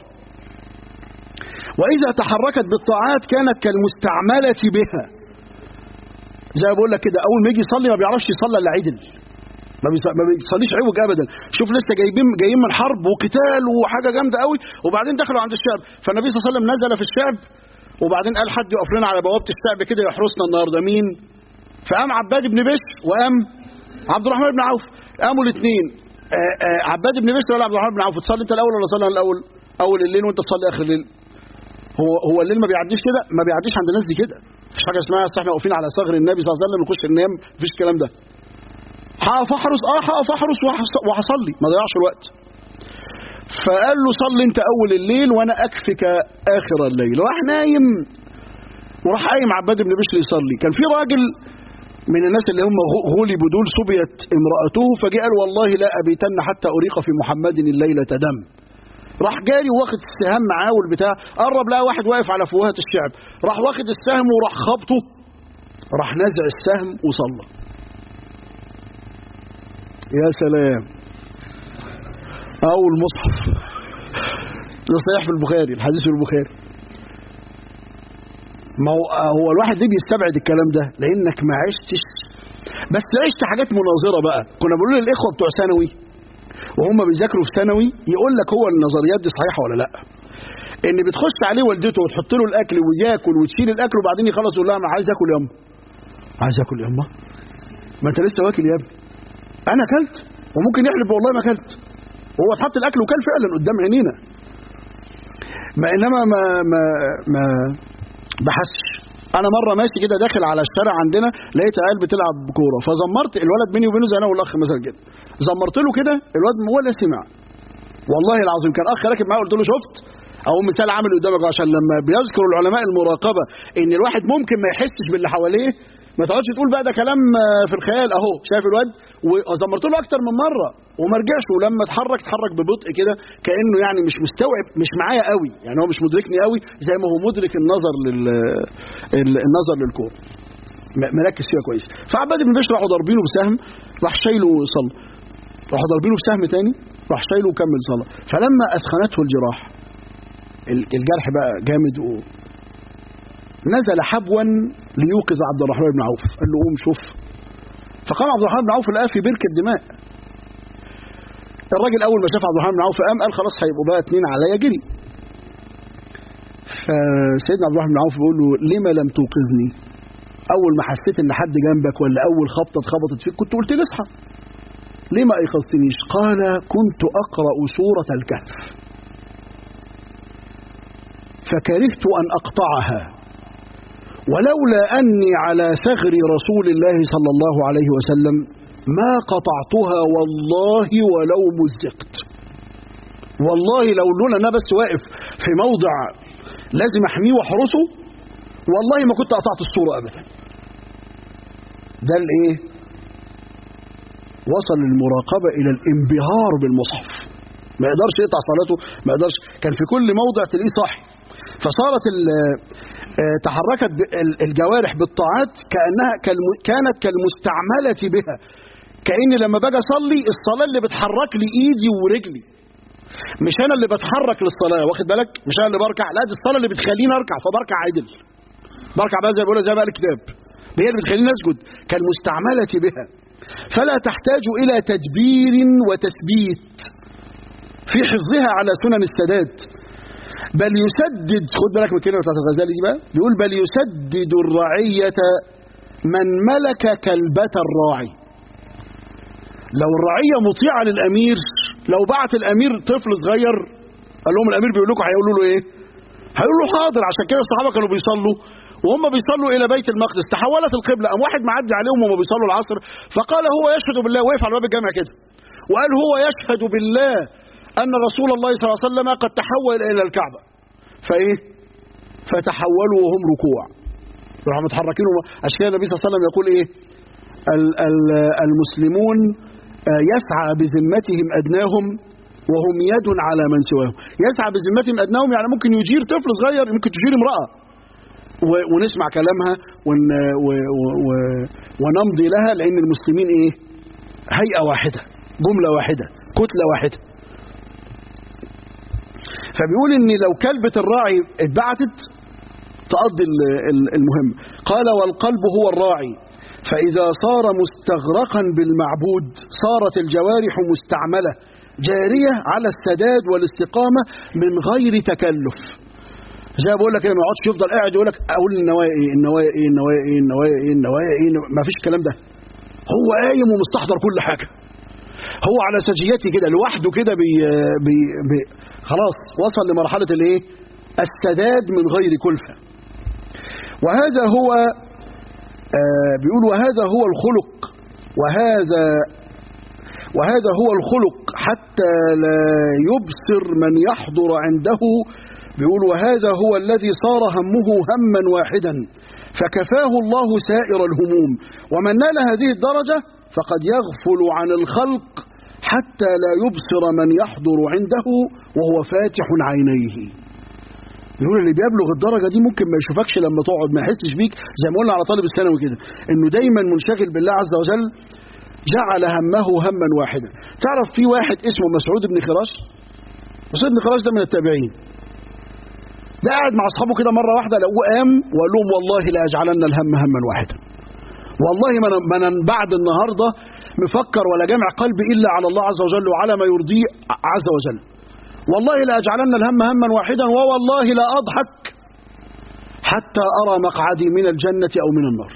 واذا تحركت بالطاعات كانت كالمستعمله بها زي ما بقول لك كده اول ما يجي يصلي ما بيعرفش يصلي الا عدل ما بيص- ما بيصليش عوج ابدا شوف لسه جايبين جايين من حرب وقتال وحاجه جامده قوي وبعدين دخلوا عند الشعب فالنبي صلى الله عليه وسلم نزل في الشعب وبعدين قال حد يقف لنا على بوابه الشعب كده يحرسنا النهارده مين فقام عباد بن بشر وقام عبد الرحمن بن عوف قاموا الاثنين عباد بن بشر ولا عبد الرحمن بن عوف تصلي انت الاول ولا صلي أنا الاول اول الليل وانت تصلي اخر الليل هو هو الليل ما بيعديش كده ما بيعديش عند الناس دي كده مفيش حاجه اسمها اصل احنا واقفين على ثغر النبي صلى الله عليه وسلم نخش ننام مفيش الكلام ده هقف احرس اه هقف احرس وهص- وهصلي ما ضيعش الوقت فقال له صلي انت اول الليل وانا اكفك اخر الليل راح نايم وراح قايم عباد بن بشر يصلي كان في راجل من الناس اللي هم غ- غلبوا دول سبيت امرأته فجاء قال والله لا أبيتن حتى أريق في محمد الليلة دم راح جاري واخد السهام معاه والبتاع قرب لقى واحد واقف على فوهة الشعب راح واخد السهم وراح خبطه راح نازع السهم وصلى يا سلام أو المصحف ده صحيح في البخاري الحديث في البخاري ما هو هو الواحد ليه بيستبعد الكلام ده لانك ما عشتش بس عشت حاجات مناظره بقى كنا بنقول للاخوه بتوع ثانوي وهم بيذاكروا في ثانوي يقول لك هو النظريات دي صحيحه ولا لا ان بتخش عليه والدته وتحط له الاكل وياكل وتشيل الاكل وبعدين يخلص يقول لها انا عايز اكل ياما عايز اكل ياما ما انت لسه واكل يا ابني انا اكلت وممكن يحلف والله ما اكلت هو اتحط الاكل وكل فعلا قدام عينينا ما انما ما ما ما بحسش انا مره ماشي كده داخل على الشارع عندنا لقيت عيال بتلعب كوره فزمرت الولد بيني وبينه زي انا والاخ مثلا كده زمرت له كده الواد ولا سمع والله العظيم كان اخ راكب معايا قلت له شفت او مثال عامل قدامك عشان لما بيذكر العلماء المراقبه ان الواحد ممكن ما يحسش باللي حواليه ما تقعدش تقول بقى ده كلام آه، في الخيال اهو شايف الواد وزمرت له اكتر من مره وما رجعش ولما اتحرك اتحرك ببطء كده كانه يعني مش مستوعب مش معايا قوي يعني هو مش مدركني قوي زي ما هو مدرك النظر لل ال- النظر للكوره م- مركز فيها كويس فعباد بن بشر راحوا ضاربينه بسهم راح شايله صلى راحوا ضاربينه بسهم تاني راح شايله وكمل صلاه فلما اثخنته الجراح ال- الجرح بقى جامد و... نزل حبوا ليوقظ عبد الرحمن بن عوف قال له قوم شوف فقام عبد الرحمن بن عوف لقاه في بركه دماء الراجل اول ما شاف عبد الرحمن بن عوف قام قال خلاص هيبقوا بقى اتنين عليا جري فسيدنا عبد الرحمن بن عوف بيقول له لما لم توقظني اول ما حسيت ان حد جنبك ولا اول خبطه اتخبطت فيك كنت قلت لي اصحى ليه ما ايقظتنيش قال كنت اقرا سوره الكهف فكرهت ان اقطعها ولولا اني على ثغر رسول الله صلى الله عليه وسلم ما قطعتها والله ولو مزقت والله لو لولا انا بس واقف في موضع لازم احميه واحرسه والله ما كنت قطعت الصوره ابدا ده الايه وصل المراقبه الى الانبهار بالمصحف ما يقدرش يقطع صلاته ما يقدرش كان في كل موضع تلاقيه صاحي فصارت ال- آه، تحركت ب- ال- الجوارح بالطاعات كانها كالم- كانت كالمستعمله بها كاني لما باجي اصلي الصلاه اللي بتحرك لي ايدي ورجلي مش انا اللي بتحرك للصلاه واخد بالك مش انا اللي بركع لا دي الصلاه اللي بتخليني اركع فبركع عدل بركع بقى زي ما بيقولوا زي ما قال الكتاب هي اللي بتخليني اسجد كالمستعمله بها فلا تحتاج الى تدبير وتثبيت في حفظها على سنن السداد بل يسدد خد بالك من الكلمه بتاعت الغزالي دي بقى بيقول بل يسدد الرعيه من ملك كلبة الراعي لو الرعيه مطيعه للامير لو بعت الامير طفل صغير قال لهم الامير بيقول لكم هيقولوا له ايه؟ هيقولوا له حاضر عشان كده الصحابه كانوا بيصلوا وهم بيصلوا الى بيت المقدس تحولت القبله قام واحد معدي عليهم وهم بيصلوا العصر فقال هو يشهد بالله وقف على باب الجامع كده وقال هو يشهد بالله ان رسول الله صلى الله عليه وسلم قد تحول الى الكعبه فايه؟ فتحولوا وهم ركوع راحوا متحركين وهم- عشان كده النبي صلى الله عليه وسلم يقول ايه؟ ال- ال- المسلمون آه، يسعى بذمتهم ادناهم وهم يد على من سواهم يسعى بذمتهم ادناهم يعني ممكن يجير طفل صغير ممكن تجير امراه و- ونسمع كلامها ون و و و ونمضي لها لان المسلمين ايه هيئه واحده جمله واحده كتله واحده فبيقول ان لو كلبة الراعي اتبعتت تقضي ال- ال- المهم قال والقلب هو الراعي فإذا صار مستغرقا بالمعبود صارت الجوارح مستعملة جارية على السداد والاستقامة من غير تكلف زي ما بقول لك كده ما يقعدش يفضل قاعد يقول لك اقول النوايا ايه النوايا ايه النوايا ايه النوايا ايه النوايا ايه ما فيش الكلام ده هو قايم ومستحضر كل حاجه هو على سجيته كده لوحده كده بي بي بي خلاص وصل لمرحله الايه السداد من غير كلفة وهذا هو آه بيقول وهذا هو الخلق وهذا وهذا هو الخلق حتى لا يبصر من يحضر عنده بيقول وهذا هو الذي صار همه هما واحدا فكفاه الله سائر الهموم ومن نال هذه الدرجة فقد يغفل عن الخلق حتى لا يبصر من يحضر عنده وهو فاتح عينيه يقول اللي بيبلغ الدرجة دي ممكن ما يشوفكش لما تقعد ما يحسش بيك زي ما قلنا على طالب الثانوي كده انه دايما منشغل بالله عز وجل جعل همه هما واحدا تعرف في واحد اسمه مسعود بن خراش مسعود بن خراش ده من التابعين ده قاعد مع اصحابه كده مره واحده لقوه قام وقال لهم والله لا اجعلن الهم هما واحدا والله ما انا ما انا بعد النهارده مفكر ولا جامع قلبي الا على الله عز وجل وعلى ما يرضيه عز وجل والله لا اجعلن الهم هما واحدا ووالله لا اضحك حتى ارى مقعدي من الجنه او من النار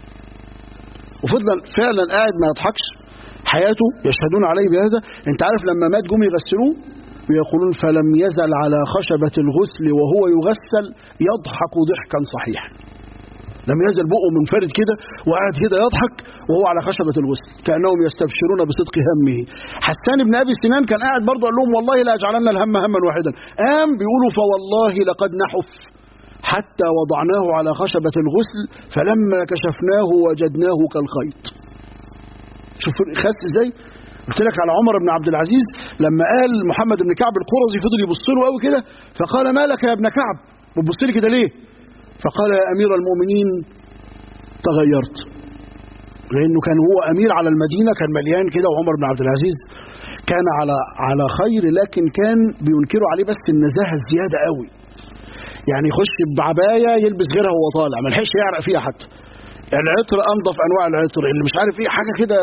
وفضل فعلا قاعد ما يضحكش حياته يشهدون عليه بهذا انت عارف لما مات جم يغسلوه ويقولون فلم يزل على خشبة الغسل وهو يغسل يضحك ضحكا صحيحا لم يزل بقه منفرد كده وقاعد كده يضحك وهو على خشبة الغسل كأنهم يستبشرون بصدق همه حسان بن أبي سنان كان قاعد برضه قال لهم والله لا أجعلن الهم هما واحدا قام بيقولوا فوالله لقد نحف حتى وضعناه على خشبة الغسل فلما كشفناه وجدناه كالخيط شوف خس ازاي قلت لك على عمر بن عبد العزيز لما قال محمد بن كعب القرظي فضل يبص له قوي كده فقال ما لك يا ابن كعب بتبص لي كده ليه فقال يا امير المؤمنين تغيرت لانه كان هو امير على المدينه كان مليان كده وعمر بن عبد العزيز كان على على خير لكن كان بينكروا عليه بس النزاهه الزياده قوي يعني يخش بعبايه يلبس غيرها وهو طالع ما لحقش يعرق فيها حتى العطر انظف انواع العطر اللي مش عارف ايه حاجه كده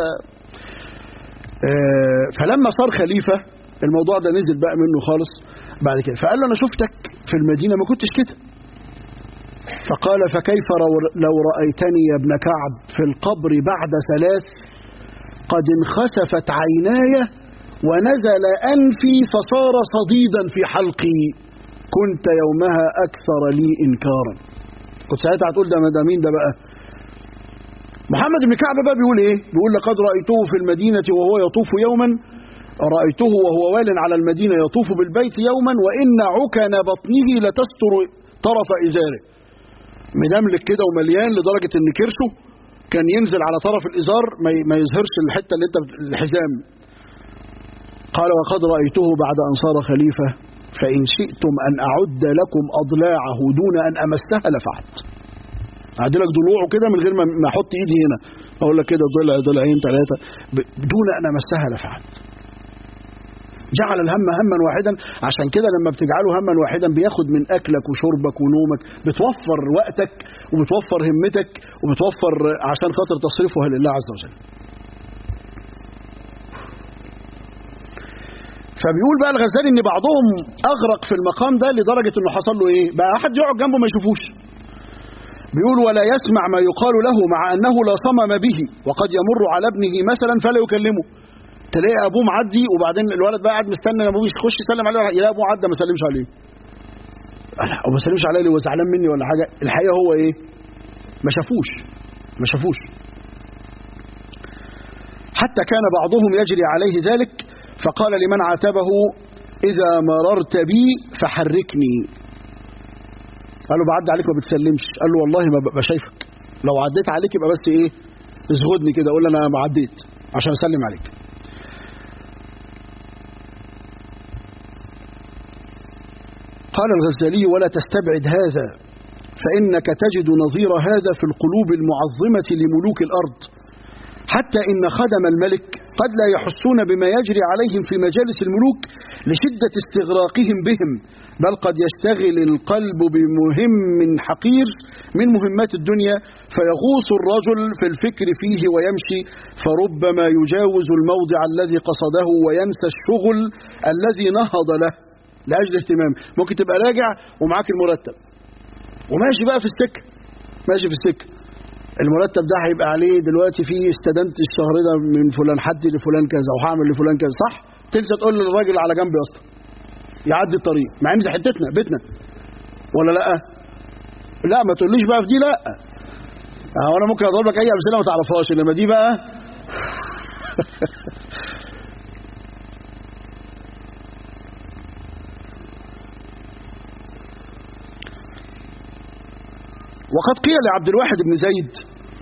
آه فلما صار خليفه الموضوع ده نزل بقى منه خالص بعد كده فقال له انا شفتك في المدينه ما كنتش كده فقال فكيف لو رايتني يا ابن كعب في القبر بعد ثلاث قد انخسفت عيناي ونزل انفي فصار صديدا في حلقي كنت يومها أكثر لي إنكارا كنت ساعتها هتقول ده ده مين ده بقى محمد بن كعب بقى بيقول ايه بيقول لقد رأيته في المدينة وهو يطوف يوما رأيته وهو وال على المدينة يطوف بالبيت يوما وإن عكن بطنه لتستر طرف إزاره مدملك كده ومليان لدرجة إن كرشه كان ينزل على طرف الإزار ما يظهرش الحتة اللي انت الحزام قال وقد رأيته بعد أن صار خليفة فإن شئتم أن أعد لكم أضلاعه دون أن أمسها لفعلت أعد لك ضلوعه كده من غير ما أحط إيدي هنا أقول لك كده ضلع ضلعين ثلاثة دون أن أمسها لفعلت جعل الهم هما واحدا عشان كده لما بتجعله هما واحدا بياخد من أكلك وشربك ونومك بتوفر وقتك وبتوفر همتك وبتوفر عشان خاطر تصرفها لله عز وجل فبيقول بقى الغزالي ان بعضهم اغرق في المقام ده لدرجه انه حصل له ايه بقى احد يقعد جنبه ما يشوفوش بيقول ولا يسمع ما يقال له مع انه لا صمم به وقد يمر على ابنه مثلا فلا يكلمه تلاقي ابوه معدي وبعدين الولد بقى قاعد مستني ابوه يخش يسلم عليه يلاقي ابوه عدى ما سلمش عليه وما سلمش عليه ليه زعلان مني ولا حاجه الحقيقه هو ايه ما شافوش ما شافوش حتى كان بعضهم يجري عليه ذلك فقال لمن عاتبه إذا مررت بي فحركني قال له بعد عليك ما بتسلمش قال له والله ما ببقى شايفك لو عديت عليك يبقى بس ايه ازغدني كده قول انا عديت عشان اسلم عليك قال الغزالي ولا تستبعد هذا فإنك تجد نظير هذا في القلوب المعظمة لملوك الأرض حتى إن خدم الملك قد لا يحسون بما يجري عليهم في مجالس الملوك لشدة استغراقهم بهم بل قد يشتغل القلب بمهم حقير من مهمات الدنيا فيغوص الرجل في الفكر فيه ويمشي فربما يجاوز الموضع الذي قصده وينسى الشغل الذي نهض له لأجل اهتمام ممكن تبقى راجع ومعاك المرتب وماشي بقى في السكة ماشي في السكة المرتب ده هيبقى عليه دلوقتي في استدنت الشهر ده من فلان حد لفلان كذا وهعمل لفلان كذا صح تنسى تقول للراجل على جنب يا اسطى يعدي الطريق مع ان دي حتتنا بيتنا ولا لا لا ما تقوليش بقى في دي لا هو انا ممكن اضرب لك اي امثله ما تعرفهاش انما دي بقى وقد قيل لعبد الواحد بن زيد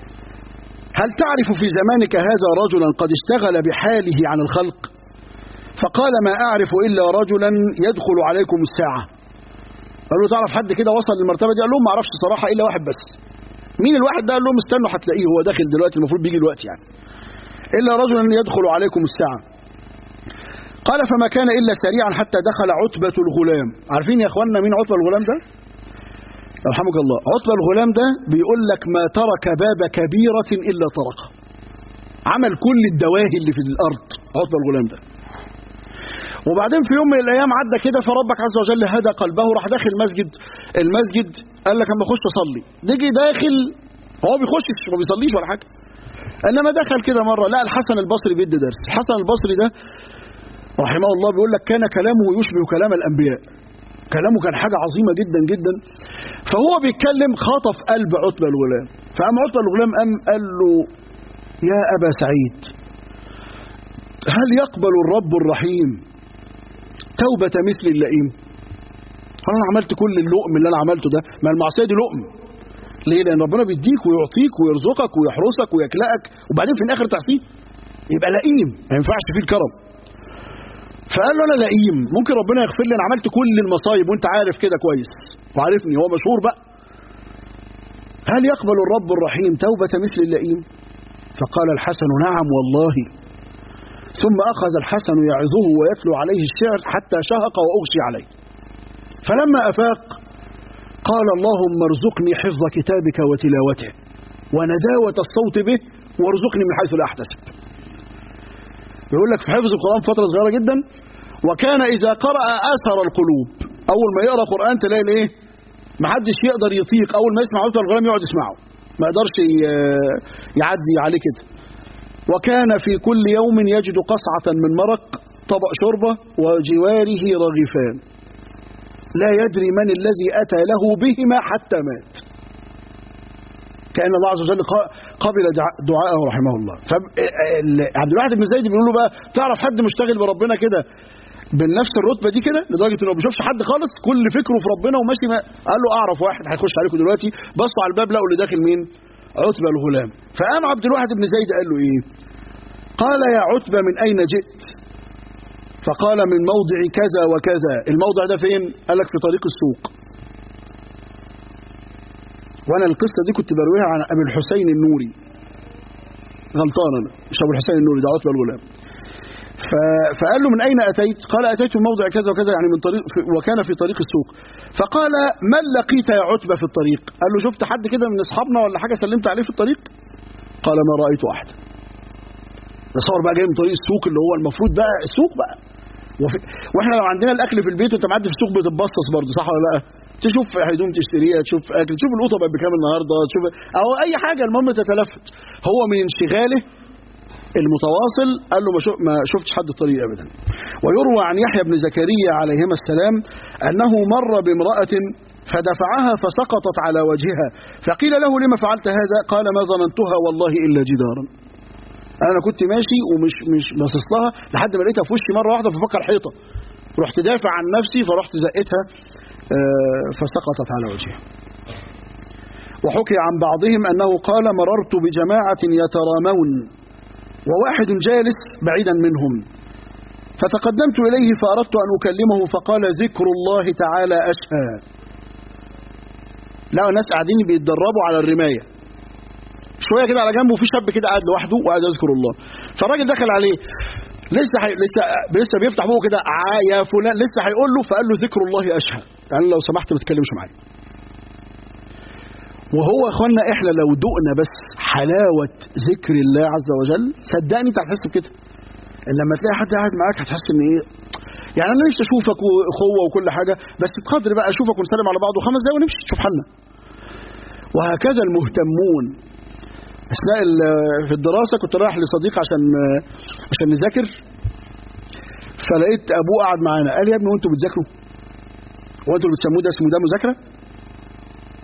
هل تعرف في زمانك هذا رجلا قد اشتغل بحاله عن الخلق فقال ما أعرف إلا رجلا يدخل عليكم الساعة قال له تعرف حد كده وصل للمرتبة دي قال لهم ما اعرفش صراحة إلا واحد بس مين الواحد ده قال لهم استنوا هتلاقيه هو داخل دلوقتي المفروض بيجي دلوقتي يعني إلا رجلا يدخل عليكم الساعة قال فما كان إلا سريعا حتى دخل عتبة الغلام عارفين يا أخواننا مين عتبة الغلام ده يرحمك الله عتبة الغلام ده بيقول لك ما ترك باب كبيرة إلا طرقه عمل كل الدواهي اللي في الأرض عتبة الغلام ده وبعدين في يوم من الأيام عدى كده فربك عز وجل هدى قلبه راح داخل المسجد المسجد قال لك أما أخش أصلي نيجي داخل هو بيخشش ما بيصليش ولا حاجة إنما دخل كده مرة لا الحسن البصري بيدي درس الحسن البصري ده رحمه الله بيقول لك كان كلامه يشبه كلام الأنبياء كلامه كان حاجة عظيمة جدا جدا فهو بيتكلم خطف قلب عتبة الغلام فقام عتبة الغلام قام قال له يا أبا سعيد هل يقبل الرب الرحيم توبة مثل اللئيم أنا عملت كل اللؤم اللي أنا عملته ده ما المعصية دي لؤم ليه لأن ربنا بيديك ويعطيك ويرزقك ويحرسك ويكلأك وبعدين في الآخر تعصيه يبقى لئيم ما ينفعش فيه الكرم فقال له انا لئيم ممكن ربنا يغفر لي انا عملت كل المصايب وانت عارف كده كويس وعارفني هو مشهور بقى هل يقبل الرب الرحيم توبة مثل اللئيم فقال الحسن نعم والله ثم أخذ الحسن يعظه ويتلو عليه الشعر حتى شهق وأغشي عليه فلما أفاق قال اللهم ارزقني حفظ كتابك وتلاوته ونداوة الصوت به وارزقني من حيث لا أحتسب يقول لك في حفظ القرآن فترة صغيرة جدا وكان إذا قرأ أثر القلوب أول ما يقرأ قرآن تلاقي إيه ما حدش يقدر يطيق أول ما يسمع عودة الغلام يقعد يسمعه ما يقدرش يعدي عليه كده وكان في كل يوم يجد قصعة من مرق طبق شوربة وجواره رغيفان لا يدري من الذي أتى له بهما حتى مات كأن الله عز وجل قبل دعاءه رحمه الله فعبد الواحد بن زيد بيقول له بقى تعرف حد مشتغل بربنا كده بنفس الرتبه دي كده لدرجه انه ما بيشوفش حد خالص كل فكره في ربنا وماشي ما قال له اعرف واحد هيخش عليكم دلوقتي بصوا على الباب لقوا اللي داخل مين عتبه الغلام فقام عبد الواحد بن زيد قال له ايه قال يا عتبه من اين جئت فقال من موضع كذا وكذا الموضع ده فين قال لك في طريق السوق وانا القصه دي كنت برويها عن ابي الحسين النوري غلطان انا مش ابو الحسين النوري ده عتبه الغلام فقال له من اين اتيت قال اتيت من موضع كذا وكذا يعني من طريق وكان في طريق السوق فقال من لقيت يا عتبه في الطريق قال له شفت حد كده من اصحابنا ولا حاجه سلمت عليه في الطريق قال ما رايت احد تصور بقى جاي من طريق السوق اللي هو المفروض بقى السوق بقى وفي واحنا لو عندنا الاكل في البيت وانت معدي في السوق بتتبصص برضه صح ولا لا تشوف هدوم تشتريها تشوف اكل تشوف القطه بقت بكام النهارده تشوف او اي حاجه المهم تتلفت هو من انشغاله المتواصل قال له ما, شو ما شفتش حد الطريق ابدا ويروى عن يحيى بن زكريا عليهما السلام انه مر بامراه فدفعها فسقطت على وجهها فقيل له لما فعلت هذا قال ما ظننتها والله الا جدارا انا كنت ماشي ومش مش باصص لها لحد ما لقيتها في وشي مره واحده ففكر حيطه رحت دافع عن نفسي فرحت زقتها فسقطت على وجهها وحكي عن بعضهم أنه قال مررت بجماعة يترامون وواحد جالس بعيدا منهم فتقدمت إليه فأردت أن أكلمه فقال ذكر الله تعالى أشهى لا ناس قاعدين بيتدربوا على الرماية شوية كده على جنبه في شاب كده قاعد لوحده وقاعد يذكر الله فالراجل دخل عليه لسه حي... لسه لسه بيفتح بقه كده يا فلان لسه هيقول له فقال له ذكر الله اشهى قال له لو سمحت ما تتكلمش معايا وهو يا اخوانا احنا لو دقنا بس حلاوه ذكر الله عز وجل صدقني انت هتحس بكده لما تلاقي حد قاعد معاك هتحس ان ايه يعني انا نفسي اشوفك واخوه وكل حاجه بس بقدر بقى اشوفك ونسلم على بعض وخمس دقايق ونمشي نشوف حالنا وهكذا المهتمون اثناء في الدراسه كنت رايح لصديق عشان عشان نذاكر فلقيت ابوه قاعد معانا قال يا ابني وانتوا بتذاكروا هو انتوا اللي بتسموه ده اسمه ده مذاكره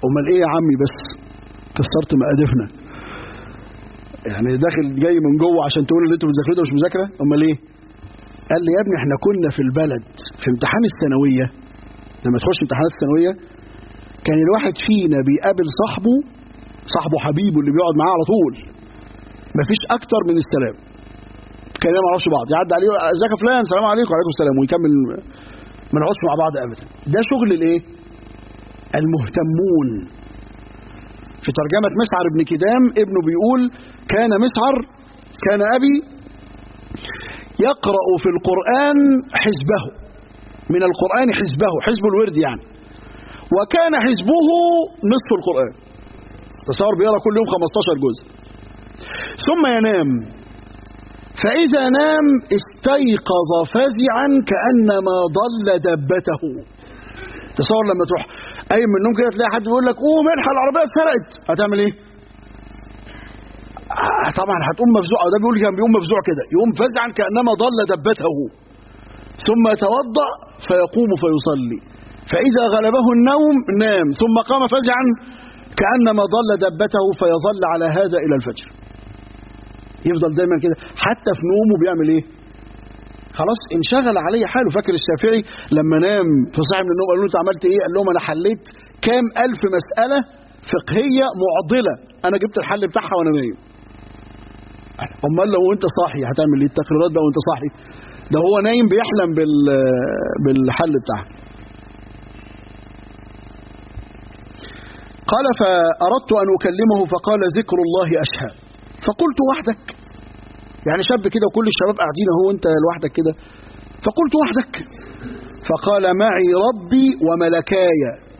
امال ايه يا عمي بس كسرت مقادفنا يعني داخل جاي من جوه عشان تقول اللي انتوا بتذاكروه ده مش مذاكره امال ايه قال لي يا ابني احنا كنا في البلد في امتحان الثانويه لما تخش امتحانات الثانويه كان الواحد فينا بيقابل صاحبه صاحبه حبيبه اللي بيقعد معاه على طول مفيش اكتر من السلام كان ما نعرفش بعض يعدي عليه ازيك يا فلان سلام عليكم وعليكم السلام ويكمل ما نقعدش مع بعض ابدا ده شغل الايه المهتمون في ترجمة مسعر بن كدام ابنه بيقول كان مسعر كان أبي يقرأ في القرآن حزبه من القرآن حزبه حزب الورد يعني وكان حزبه نصف القرآن تصور بيقرأ كل يوم 15 جزء ثم ينام فإذا نام استيقظ فزعا كأنما ضل دبته تصور لما تروح قايم من النوم كده تلاقي حد بيقول لك قوم الحق العربيه اتسرقت هتعمل ايه؟ آه طبعا هتقوم مفزوع ده بيقول كان بيقوم مفزوع كده يقوم فزعا كانما ضل دبته ثم يتوضا فيقوم فيصلي فاذا غلبه النوم نام ثم قام فزعا كانما ضل دبته فيظل على هذا الى الفجر يفضل دايما كده حتى في نومه بيعمل ايه خلاص انشغل عليه حاله فاكر الشافعي لما نام في صاحي من النوم قال له انت عملت ايه قال لهم انا حليت كام الف مساله فقهيه معضله انا جبت الحل بتاعها وانا نايم امال لو انت صاحي هتعمل ايه التقريرات بقى وانت صاحي ده هو نايم بيحلم بال بالحل بتاعها قال فأردت أن أكلمه فقال ذكر الله أشهى فقلت وحدك يعني شاب كده وكل الشباب قاعدين اهو انت لوحدك كده فقلت وحدك فقال معي ربي وملكاي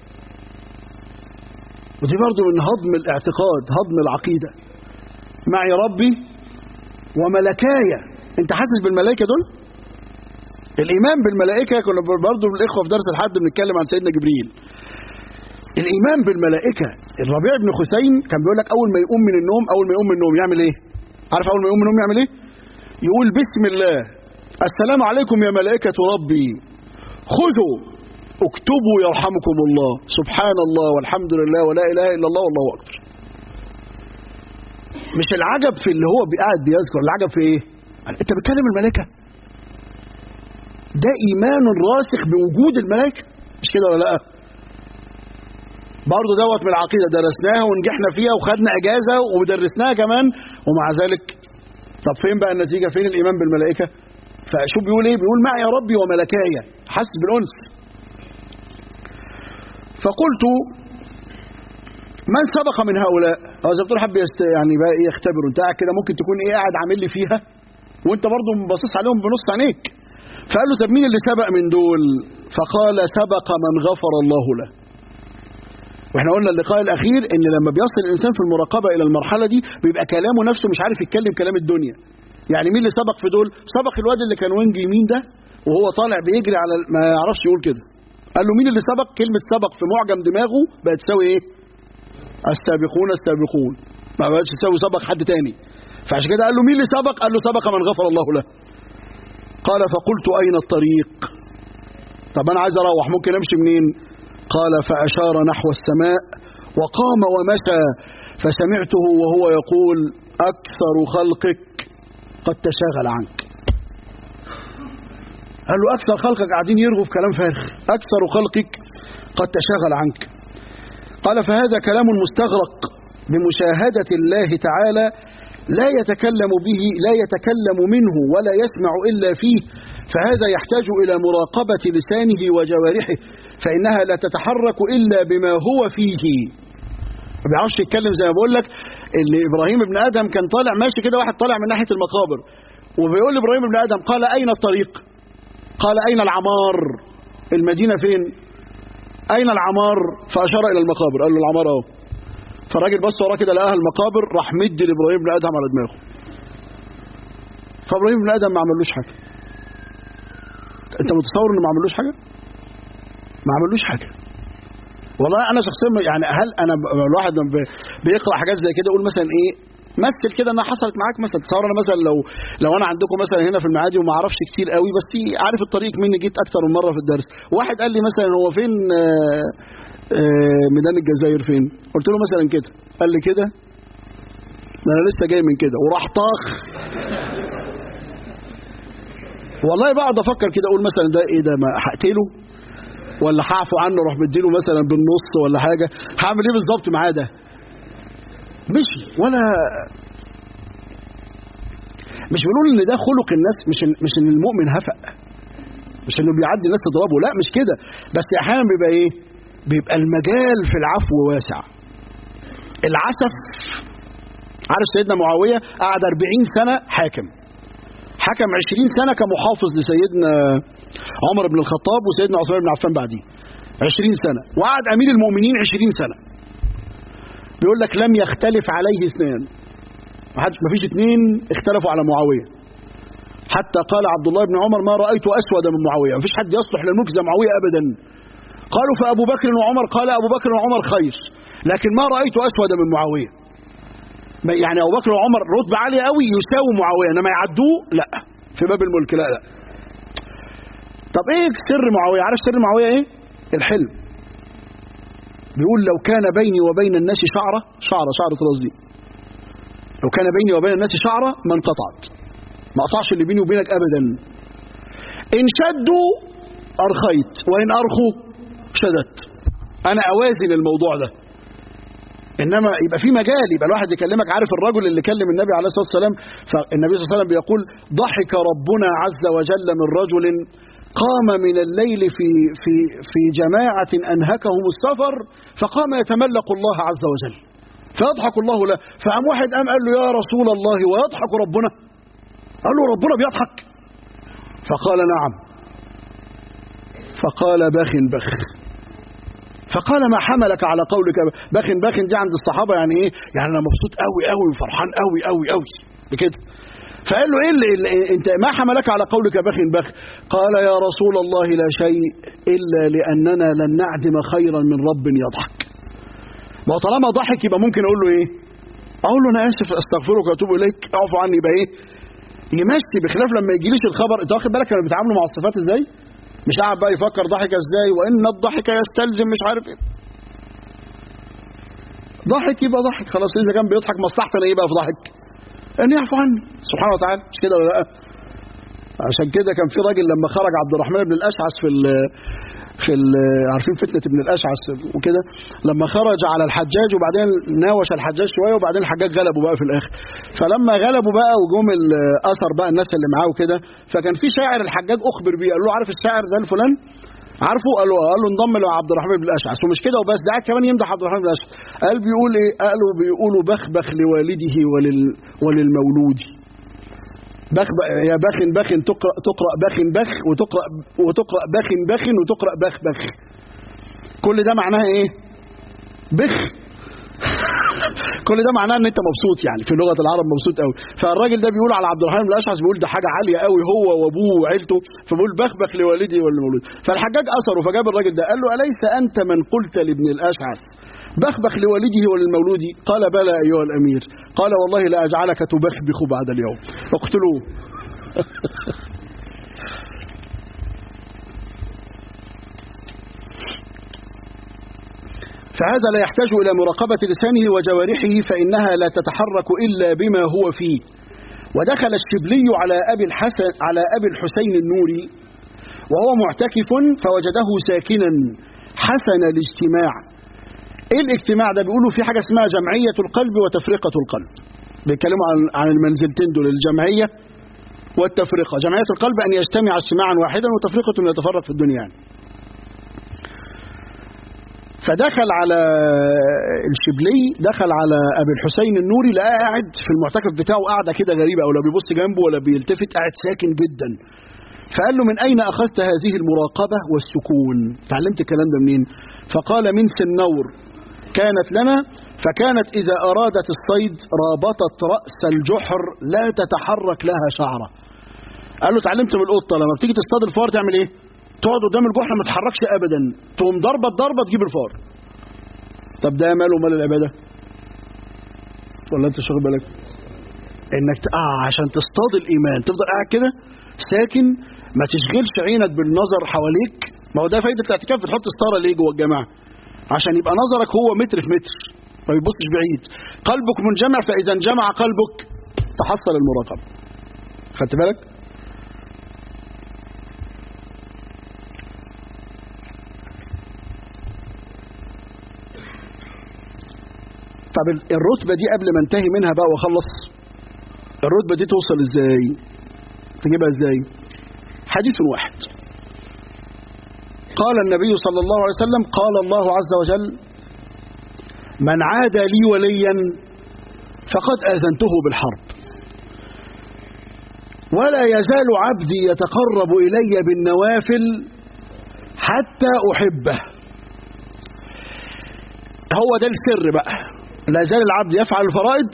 ودي برضو من هضم الاعتقاد هضم العقيدة معي ربي وملكاي انت حاسس بالملائكة دول الايمان بالملائكة كنا برضو بالاخوة في درس الحد بنتكلم عن سيدنا جبريل الايمان بالملائكة الربيع بن خثيم كان بيقول لك اول ما يقوم من النوم اول ما يقوم من النوم يعمل ايه عارف اول ما يقوم من النوم يعمل ايه يقول بسم الله السلام عليكم يا ملائكة ربي خذوا اكتبوا يرحمكم الله سبحان الله والحمد لله ولا اله الا الله والله اكبر مش العجب في اللي هو قاعد بيذكر العجب في ايه انت بتكلم الملائكه ده ايمان راسخ بوجود الملائكه مش كده ولا لا برضه دوت من العقيده درسناها ونجحنا فيها وخدنا اجازه ودرسناها كمان ومع ذلك طب فين بقى النتيجه فين الايمان بالملائكه فشو بيقول ايه بيقول معي ربي وملكاي حس بالانس فقلت من سبق من هؤلاء هو زي ما بتقول حب يست... يعني بقى ايه يختبر انت قاعد كده ممكن تكون ايه قاعد عامل لي فيها وانت برضه باصص عليهم بنص عينيك فقال له طب مين اللي سبق من دول فقال سبق من غفر الله له واحنا قلنا اللقاء الاخير ان لما بيصل الانسان في المراقبه الى المرحله دي بيبقى كلامه نفسه مش عارف يتكلم كلام الدنيا يعني مين اللي سبق في دول سبق الواد اللي كان وينج يمين ده وهو طالع بيجري على ما يعرفش يقول كده قال له مين اللي سبق كلمه سبق في معجم دماغه بقت تساوي ايه السابقون السابقون ما بقتش تساوي سبق حد تاني فعشان كده قال له مين اللي سبق قال له سبق من غفر الله له قال فقلت اين الطريق طب انا عايز اروح ممكن امشي منين قال فاشار نحو السماء وقام ومشى فسمعته وهو يقول اكثر خلقك قد تشاغل عنك قال له اكثر خلقك قاعدين يرغوا في كلام فارغ اكثر خلقك قد تشاغل عنك قال فهذا كلام مستغرق بمشاهدة الله تعالى لا يتكلم به لا يتكلم منه ولا يسمع إلا فيه فهذا يحتاج إلى مراقبة لسانه وجوارحه فإنها لا تتحرك إلا بما هو فيه ما بيعرفش يتكلم زي ما بقول لك اللي إبراهيم ابن آدم كان طالع ماشي كده واحد طالع من ناحية المقابر وبيقول لإبراهيم ابن آدم قال أين الطريق قال أين العمار المدينة فين أين العمار فأشار إلى المقابر قال له العمار أهو فالراجل بص وراه كده لقاها المقابر راح مد لابراهيم بن ادم على دماغه فابراهيم بن ادم ما عملوش حاجه انت متصور انه ما عملوش حاجه ما عملوش حاجه والله انا شخصيا يعني هل انا الواحد بيقرا حاجات زي كده يقول مثلا ايه مثل كده انها حصلت معاك مثلا تصور انا مثلا لو لو انا عندكم مثلا هنا في المعادي وما اعرفش كتير قوي بس عارف الطريق مني جيت اكتر من مره في الدرس واحد قال لي مثلا هو فين آه، ميدان الجزائر فين قلت له مثلا كده قال لي كده ده انا لسه جاي من كده وراح طاخ والله بقعد افكر كده اقول مثلا ده ايه ده ما هقتله ولا هعفو عنه اروح مديله مثلا بالنص ولا حاجه هعمل ايه بالظبط معاه ده مشي ولا مش بنقول ان ده خلق الناس مش إن مش ان المؤمن هفق مش انه بيعدي الناس تضربه لا مش كده بس احيانا بيبقى ايه بيبقى المجال في العفو واسع العسف عارف سيدنا معاويه قعد 40 سنه حاكم حكم 20 سنه كمحافظ لسيدنا عمر بن الخطاب وسيدنا عثمان بن عفان بعديه 20 سنه وقعد امير المؤمنين 20 سنه بيقول لك لم يختلف عليه اثنان ما حدش ما فيش اثنين اختلفوا على معاويه حتى قال عبد الله بن عمر ما رايت اسود من معاويه ما فيش حد يصلح للملك زي معاويه ابدا قالوا فابو بكر وعمر قال ابو بكر وعمر خير لكن ما رايت اسود من معاويه ما- يعني ابو بكر وعمر رتبه عاليه قوي يساوي معاويه انما يعدوه لا في باب الملك لا لا طب ايه سر معاويه عارف سر معاويه ايه الحلم بيقول لو كان بيني وبين الناس شعره شعره شعره راس دي لو كان بيني وبين الناس شعره ما انقطعت ما قطعش اللي بيني وبينك ابدا ان شدوا ارخيت وان ارخوا شددت انا اوازن الموضوع ده انما يبقى في مجال يبقى الواحد يكلمك عارف الرجل اللي كلم النبي عليه الصلاه والسلام فالنبي صلى الله عليه وسلم بيقول ضحك ربنا عز وجل من رجل قام من الليل في في في جماعه انهكهم السفر فقام يتملق الله عز وجل فيضحك الله له فقام واحد قام قال له يا رسول الله ويضحك ربنا قال له ربنا بيضحك فقال نعم فقال بخ بخ فقال ما حملك على قولك بخ بخ دي عند الصحابه يعني ايه يعني انا مبسوط قوي قوي وفرحان قوي قوي قوي بكده فقال له ايه اللي, اللي انت ما حملك على قولك بخ بخ قال يا رسول الله لا شيء الا لاننا لن نعدم خيرا من رب يضحك ما هو طالما ضحك يبقى ممكن اقول له ايه اقول له انا اسف استغفرك واتوب اليك اعفو عني يبقى ايه يمشي بخلاف لما يجيليش الخبر انت واخد بالك كانوا بيتعاملوا مع الصفات ازاي مش قاعد بقى يفكر ضحك ازاي وان الضحك يستلزم مش عارف ايه ضحك يبقى ضحك خلاص اذا كان بيضحك مصلحتنا ايه بقى في ضحك ان يعفو عني سبحانه وتعالى مش كده ولا لا عشان كده كان في راجل لما خرج عبد الرحمن بن الاشعث في ال في ال عارفين فتنه ابن الاشعث وكده لما خرج على الحجاج وبعدين ناوش الحجاج شويه وبعدين الحجاج غلبه بقى في الاخر فلما غلبوا بقى وجم الاثر بقى الناس اللي معاه وكده فكان في شاعر الحجاج اخبر بيه قال له عارف الشاعر ده الفلان عارفه قال له قال له انضم له عبد الرحمن بن الاشعث ومش كده وبس ده قاعد كمان يمدح عبد الرحمن بن الاشعث قال بيقول ايه قالوا بيقولوا بخبخ لوالده ولل وللمولود بخ يا بخ بخ تقرا تقرا بخ بخ وتقرا وتقرا بخ بخ وتقرا بخ بخ كل ده معناها ايه بخ كل ده معناه ان انت مبسوط يعني في لغه العرب مبسوط قوي فالراجل ده بيقول على عبد الرحمن بن الاشعث بيقول ده حاجه عاليه قوي هو وابوه وعيلته فبيقول بخبخ لوالدي والمولود فالحجاج اثره فجاب الراجل ده قال له اليس انت من قلت لابن الاشعث بخبخ لوالده وللمولود قال بلى ايها الامير قال والله لا اجعلك تبخبخ بعد اليوم اقتلوه فهذا لا يحتاج إلى مراقبة لسانه وجوارحه فإنها لا تتحرك إلا بما هو فيه ودخل الشبلي على أبي الحسن على أبي الحسين النوري وهو معتكف فوجده ساكنا حسن الاجتماع ايه الاجتماع ده بيقولوا في حاجه اسمها جمعيه القلب وتفرقه القلب بيتكلموا عن عن المنزلتين دول الجمعيه والتفرقه جمعيه القلب ان يجتمع اجتماعا واحدا وتفرقه ان يتفرق في الدنيا يعني فدخل على الشبلي دخل على ابي الحسين النوري لقاه قاعد في المعتكف بتاعه قاعده كده غريبه او لا بيبص جنبه ولا بيلتفت قاعد ساكن جدا فقال له من اين اخذت هذه المراقبه والسكون تعلمت الكلام ده منين فقال من سنور كانت لنا فكانت اذا ارادت الصيد رابطت راس الجحر لا تتحرك لها شعره قال له اتعلمت من القطه لما بتيجي تصطاد الفار تعمل ايه تقعد قدام الجحر ما تتحركش ابدا تقوم ضربه ضربه تجيب الفار طب ده ماله مال العباده ولا انت مش واخد بالك انك ت... اه عشان تصطاد الايمان تفضل قاعد كده ساكن ما تشغلش عينك بالنظر حواليك ما هو ده فايده الاعتكاف بتحط ستاره ليه جوه الجماعه عشان يبقى نظرك هو متر في متر ما يبصش بعيد قلبك منجمع فإذا انجمع قلبك تحصل المراقبة خدت بالك طب الرتبة دي قبل ما انتهي منها بقى واخلص الرتبة دي توصل ازاي تجيبها ازاي حديث واحد قال النبي صلى الله عليه وسلم قال الله عز وجل من عاد لي وليا فقد آذنته بالحرب ولا يزال عبدي يتقرب إلي بالنوافل حتى أحبه هو ده السر بقى لا يزال العبد يفعل الفرائض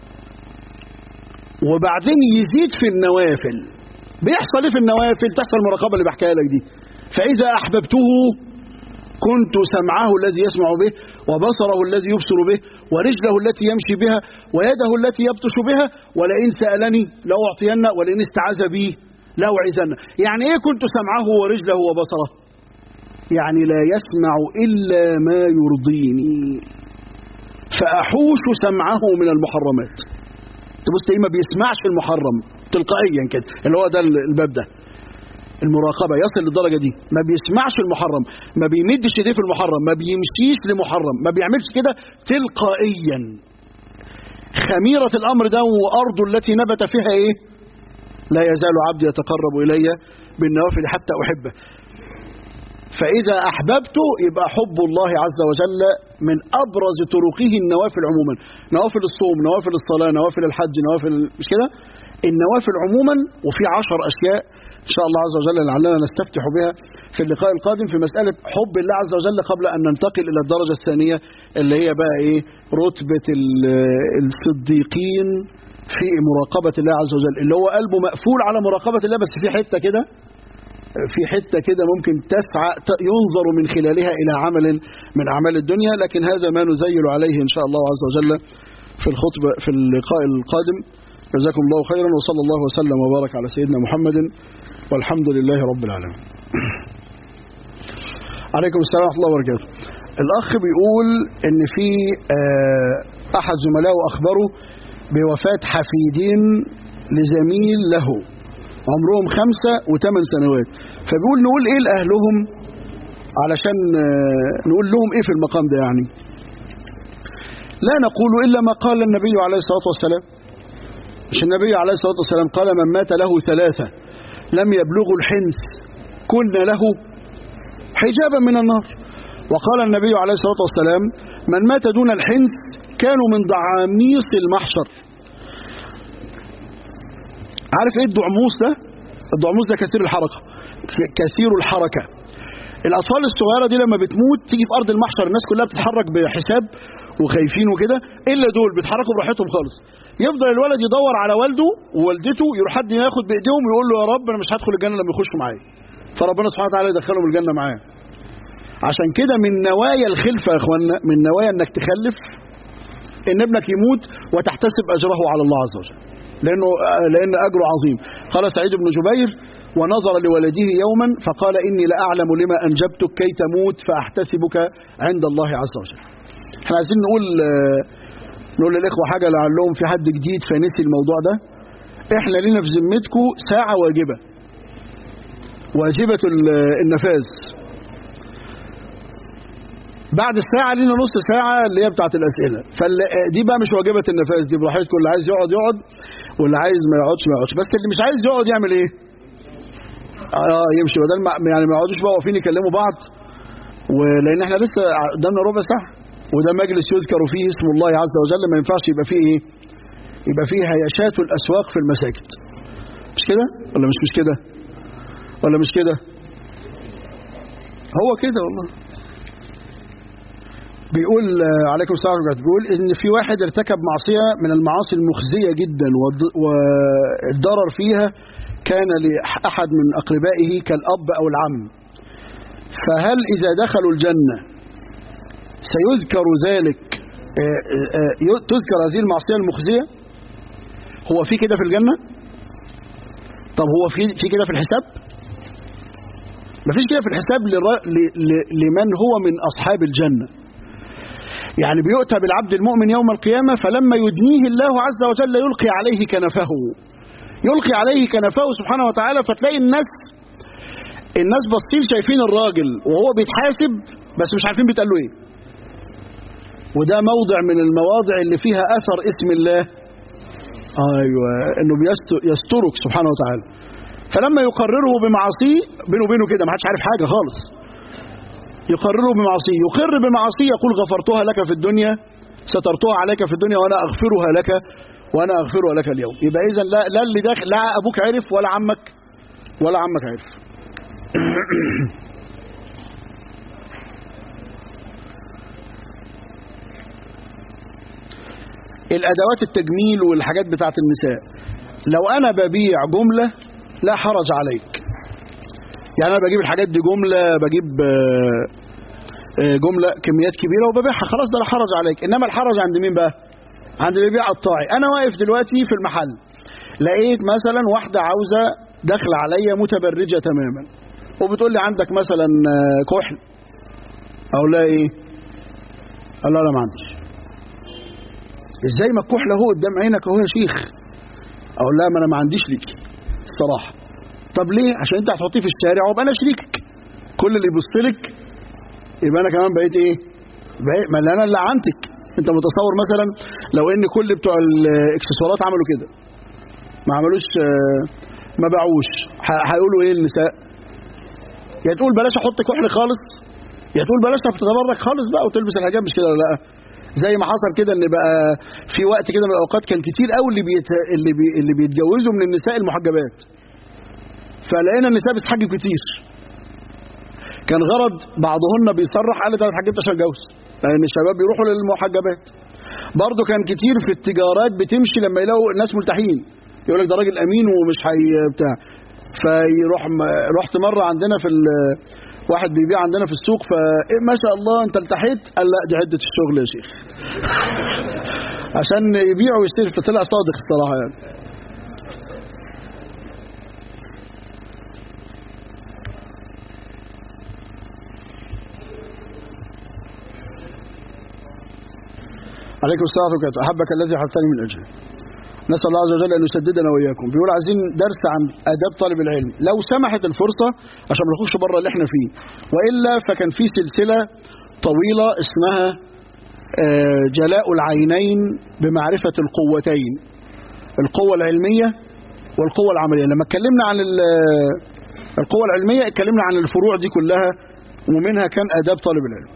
وبعدين يزيد في النوافل بيحصل ايه في النوافل تحصل المراقبة اللي بحكيها لك دي فإذا أحببته كنت سمعه الذي يسمع به وبصره الذي يبصر به ورجله التي يمشي بها ويده التي يبطش بها ولئن سألني لأعطين ولئن استعاذ بي لأوعزن يعني إيه كنت سمعه ورجله وبصره يعني لا يسمع إلا ما يرضيني فأحوش سمعه من المحرمات تبص ايه ما بيسمعش المحرم تلقائيا كده اللي هو ده الباب ده المراقبة يصل للدرجة دي ما بيسمعش المحرم ما بيمدش ايديه في المحرم ما بيمشيش لمحرم ما بيعملش كده تلقائيا خميرة الأمر ده وأرضه التي نبت فيها إيه لا يزال عبدي يتقرب إلي بالنوافل حتى أحبه فإذا أحببته يبقى حب الله عز وجل من أبرز طرقه النوافل عموما نوافل الصوم نوافل الصلاة نوافل الحج نوافل مش كده النوافل عموما وفي عشر أشياء إن شاء الله عز وجل لعلنا نستفتح بها في اللقاء القادم في مسألة حب الله عز وجل قبل أن ننتقل إلى الدرجة الثانية اللي هي بقى إيه رتبة الصديقين في مراقبة الله عز وجل اللي هو قلبه مقفول على مراقبة الله بس في حتة كده في حتة كده ممكن تسعى ينظر من خلالها إلى عمل من أعمال الدنيا لكن هذا ما نزيل عليه إن شاء الله عز وجل في الخطبة في اللقاء القادم جزاكم الله خيرا وصلى الله وسلم وبارك على سيدنا محمد والحمد لله رب العالمين عليكم السلام ورحمة الله وبركاته الأخ بيقول إن في أحد زملائه أخبره بوفاة حفيدين لزميل له عمرهم خمسة وثمان سنوات فبيقول نقول ايه لأهلهم علشان نقول لهم ايه في المقام ده يعني لا نقول إلا ما قال النبي عليه الصلاة والسلام مش النبي عليه الصلاة والسلام قال من مات له ثلاثة لم يبلغوا الحنس كنا له حجابا من النار وقال النبي عليه الصلاة والسلام من مات دون الحنس كانوا من ضعاميص المحشر عارف ايه الدعموس ده الدعموس ده كثير الحركة كثير الحركة الأطفال الصغيرة دي لما بتموت تيجي في أرض المحشر الناس كلها بتتحرك بحساب وخايفين وكده إلا دول بيتحركوا براحتهم خالص يفضل الولد يدور على والده ووالدته يروح حد ياخد بإيديهم ويقول له يا رب أنا مش هدخل الجنة لما يخشوا معايا فربنا سبحانه وتعالى يدخلهم الجنة معاه عشان كده من نوايا الخلفة يا اخوانا من نوايا انك تخلف ان ابنك يموت وتحتسب اجره على الله عز وجل لانه لان اجره عظيم قال سعيد بن جبير ونظر لولده يوما فقال اني لاعلم لما انجبتك كي تموت فاحتسبك عند الله عز وجل احنا عايزين نقول نقول للاخوه حاجه لعلهم في حد جديد فنسي الموضوع ده احنا لينا في ذمتكم ساعه واجبه واجبه النفاذ بعد الساعة لينا نص ساعة اللي هي بتاعت الأسئلة فدي بقى مش واجبة النفاذ دي براحتكم اللي عايز يقعد يقعد واللي عايز ما يقعدش ما يقعدش بس اللي مش عايز يقعد يعمل ايه؟ اه يمشي بدل ما يعني ما يقعدوش بقى واقفين يكلموا بعض ولان احنا لسه قدامنا ربع ساعة وده مجلس يذكر فيه اسم الله عز وجل ما ينفعش يبقى فيه ايه؟ يبقى فيه هياشات الأسواق في المساجد مش كده؟ ولا مش مش كده؟ ولا مش كده؟ هو كده والله بيقول عليكم السلام ورحمة بيقول ان في واحد ارتكب معصية من المعاصي المخزية جدا والضرر فيها كان لأحد من أقربائه كالأب أو العم فهل إذا دخلوا الجنة سيذكر ذلك تذكر هذه المعصية المخزية هو في كده في الجنة طب هو في في كده في الحساب مفيش كده في الحساب لمن هو من أصحاب الجنة يعني بيؤتى بالعبد المؤمن يوم القيامة فلما يدنيه الله عز وجل يلقي عليه كنفه يلقي عليه كنفه سبحانه وتعالى فتلاقي الناس الناس باصين شايفين الراجل وهو بيتحاسب بس مش عارفين بيتقال له ايه وده موضع من المواضع اللي فيها اثر اسم الله ايوه انه بيستر يسترك سبحانه وتعالى فلما يقرره بمعاصيه بينه وبينه كده ما حدش عارف حاجه خالص يقرره بمعاصيه يقر بمعاصيه يقول غفرتها لك في الدنيا سترتها عليك في الدنيا وانا اغفرها لك وانا اغفرها لك اليوم يبقى اذا لا لا اللي داخل لا ابوك عرف ولا عمك ولا عمك عرف الادوات التجميل والحاجات بتاعت النساء لو انا ببيع جمله لا حرج عليك يعني انا بجيب الحاجات دي جمله بجيب آه، آه، جمله كميات كبيره وببيعها خلاص ده لا حرج عليك انما الحرج عند مين بقى عند اللي بيبيع قطاعي انا واقف دلوقتي في المحل لقيت مثلا واحده عاوزه داخله عليا متبرجه تماما وبتقول لي عندك مثلا آه، كحل اقول لها ايه اقول لها لا ما عنديش ازاي ما الكحل اهو قدام عينك اهو يا شيخ اقول لها ما انا ما عنديش ليكي الصراحه طب ليه عشان انت هتحطيه في الشارع وابقى انا شريكك كل اللي يبص لك يبقى انا كمان بقيت ايه بقيت ما انا اللي عنتك انت متصور مثلا لو ان كل بتوع الاكسسوارات عملوا كده ما عملوش آه، ما باعوش ه- هيقولوا ايه النساء يا تقول بلاش احط كحل خالص يا تقول بلاش تتبرك خالص بقى وتلبس الحجاب مش كده ولا لا زي ما حصل كده ان بقى في وقت كده من الاوقات كان كتير قوي اللي بيت... اللي بي... اللي بيتجوزوا من النساء المحجبات فلقينا النساء بتحجب كتير كان غرض بعضهن بيصرح قال ده انا اتحجبت عشان اتجوز لان الشباب بيروحوا للمحجبات برضه كان كتير في التجارات بتمشي لما يلاقوا الناس ملتحين يقول لك ده راجل امين ومش هي بتاع فيروح رحت مره عندنا في ال- واحد بيبيع عندنا في السوق فما شاء الله انت التحيت قال لا دي عده الشغل يا شيخ عشان يبيع ويشتري فطلع صادق الصراحه يعني عليكم السلام ورحمه الله احبك الذي حببتني من اجله نسال الله عز وجل ان يسددنا واياكم بيقول عايزين درس عن اداب طالب العلم لو سمحت الفرصه عشان ما نخرجش بره اللي احنا فيه والا فكان في سلسله طويله اسمها آه، جلاء العينين بمعرفه القوتين القوه العلميه والقوه العمليه لما اتكلمنا عن ال- القوه العلميه اتكلمنا عن الفروع دي كلها ومنها كان اداب طالب العلم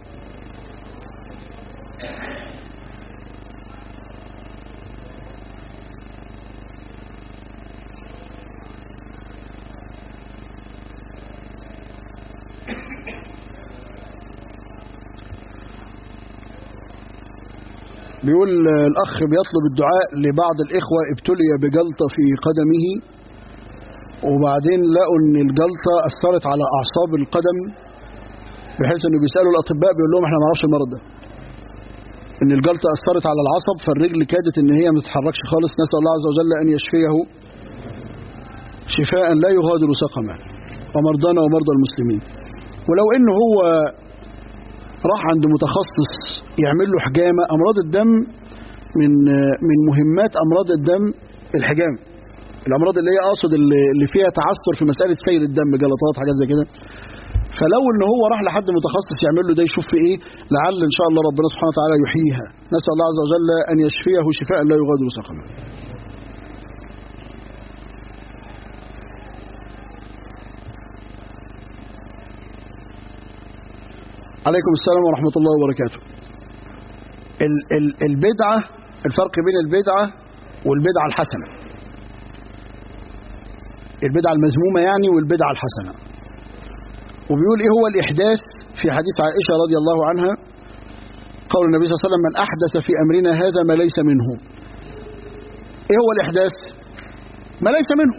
بيقول آه، الأخ بيطلب الدعاء لبعض الإخوة ابتلي بجلطة في قدمه وبعدين لقوا إن الجلطة أثرت على أعصاب القدم بحيث إنه بيسألوا الأطباء بيقول لهم إحنا ما نعرفش المرض ده إن الجلطة أثرت على العصب فالرجل كادت إن هي ما تتحركش خالص نسأل الله عز وجل أن يشفيه شفاء لا يغادر سقما ومرضانا ومرضى المسلمين ولو إن هو راح عند متخصص يعمل له حجامه امراض الدم من من مهمات امراض الدم الحجام الامراض اللي هي اقصد اللي اللي فيها تعثر في مساله سير الدم جلطات حاجات زي كده فلو ان هو راح لحد متخصص يعمل له ده يشوف في ايه لعل ان شاء الله ربنا سبحانه وتعالى يحييها نسال الله عز وجل ان يشفيه شفاء لا يغادر سقما عليكم السلام ورحمة الله وبركاته ال- ال- البدعة الفرق بين البدعة والبدعة الحسنة البدعة المذمومة يعني والبدعة الحسنة وبيقول ايه هو الإحداث في حديث عائشة رضي الله عنها قول النبي صلى الله عليه وسلم من أحدث في أمرنا هذا ما ليس منه ايه هو الإحداث ما ليس منه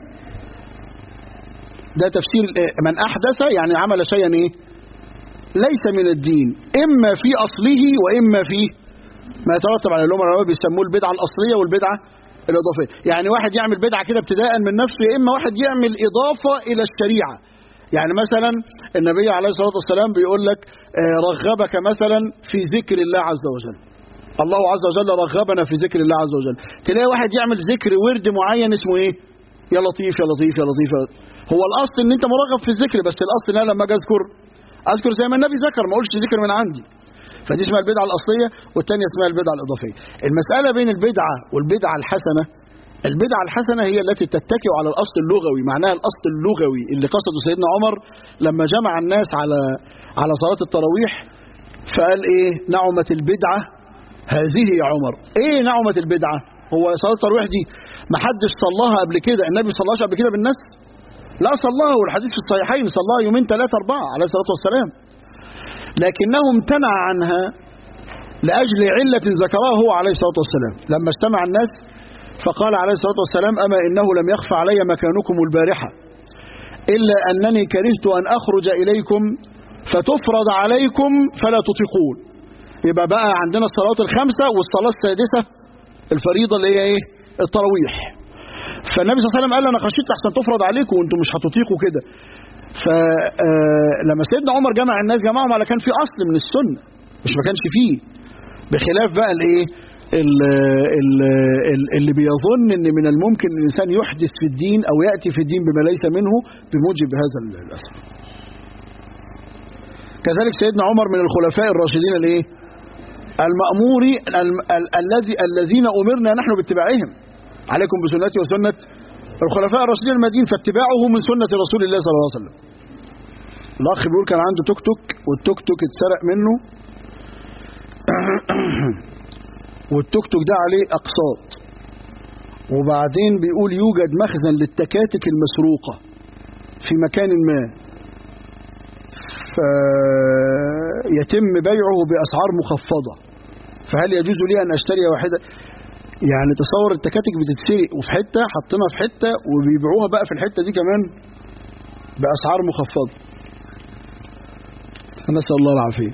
ده تفسير إيه؟ من أحدث يعني عمل شيئا ايه ليس من الدين إما في أصله وإما في ما يترتب على اللي هم العلماء بيسموه البدعة الأصلية والبدعة الإضافية يعني واحد يعمل بدعة كده ابتداء من نفسه يا إما واحد يعمل إضافة إلى الشريعة يعني مثلا النبي عليه الصلاة والسلام بيقول لك آه، رغبك مثلا في ذكر الله عز وجل الله عز وجل رغبنا في ذكر الله عز وجل تلاقي واحد يعمل ذكر ورد معين اسمه ايه يا لطيف يا لطيف يا لطيف يا لطيف. هو الاصل ان انت مرغب في الذكر بس الاصل ان انا لما اجي اذكر اذكر زي ما النبي ذكر ما اقولش ذكر من عندي فدي اسمها البدعه الاصليه والثانيه اسمها البدعه الاضافيه المساله بين البدعه والبدعه الحسنه البدعه الحسنه هي التي تتكئ على الاصل اللغوي معناها الاصل اللغوي اللي قصده سيدنا عمر لما جمع الناس على على صلاه التراويح فقال ايه نعمه البدعه هذه يا عمر ايه نعمه البدعه هو صلاه التراويح دي ما حدش صلاها قبل كده النبي ما صلاش قبل كده بالناس لا صلاها والحديث في الصحيحين صلاها يومين ثلاثه اربعه عليه الصلاه والسلام لكنه امتنع عنها لاجل عله ذكرها هو عليه الصلاه والسلام لما اجتمع الناس فقال عليه الصلاه والسلام اما انه لم يخفى علي مكانكم البارحه الا انني كرهت ان اخرج اليكم فتفرض عليكم فلا تطيقون يبقى بقى عندنا الصلوات الخمسه والصلاه السادسه الفريضه اللي هي ايه التراويح فالنبي صلى الله عليه وسلم قال انا خشيت احسن تفرض عليكم وانتم مش هتطيقوا كده فلما سيدنا عمر جمع الناس جمعهم على كان في اصل من السنه مش ما كانش فيه بخلاف بقى الايه اللي بيظن ان من الممكن ان الانسان يحدث في الدين او ياتي في الدين بما ليس منه بموجب هذا الاصل كذلك سيدنا عمر من الخلفاء الراشدين الايه المأمور الذي الذين امرنا نحن باتباعهم عليكم بسنتي وسنه الخلفاء الراشدين المدين فاتباعه من سنه رسول الله صلى الله عليه وسلم الاخ بيقول كان عنده توك توك والتوك توك اتسرق منه والتوك توك ده عليه اقساط وبعدين بيقول يوجد مخزن للتكاتك المسروقه في مكان ما فيتم بيعه باسعار مخفضه فهل يجوز لي ان اشتري واحده يعني تصور التكاتك بتتسرق وفي حته حاطينها في حته وبيبيعوها بقى في الحته دي كمان باسعار مخفضه نسال الله العافيه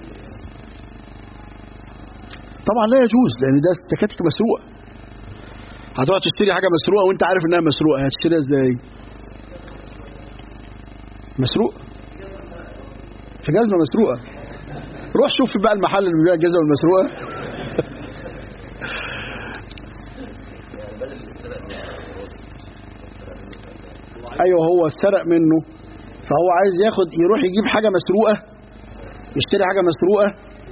طبعا لا يجوز لان ده التكاتك مسروقه هتقعد تشتري حاجه مسروقه وانت عارف انها مسروقه هتشتريها ازاي مسروق في جزمه مسروقه روح شوف بقى المحل اللي بيبيع الجزمه المسروقه ايوه هو اتسرق منه فهو عايز ياخد يروح يجيب حاجه مسروقه يشتري حاجه مسروقه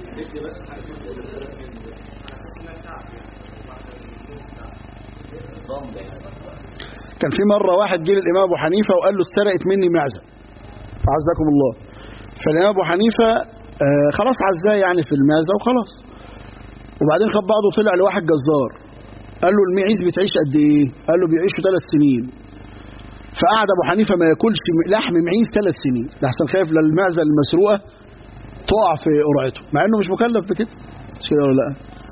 كان في مره واحد جه للامام ابو حنيفه وقال له اتسرقت مني معزه اعزكم الله فالامام ابو حنيفه آه خلاص عزاه يعني في المعزه وخلاص وبعدين خد بعضه طلع لواحد جزار قال له المعيز بتعيش قد ايه قال له بيعيشوا ثلاث سنين فقعد ابو حنيفه ما ياكلش لحم معيز ثلاث سنين لحسن خايف للمعزه المسروقه تقع في قرعته مع انه مش مكلف بكده مش كده ولا لا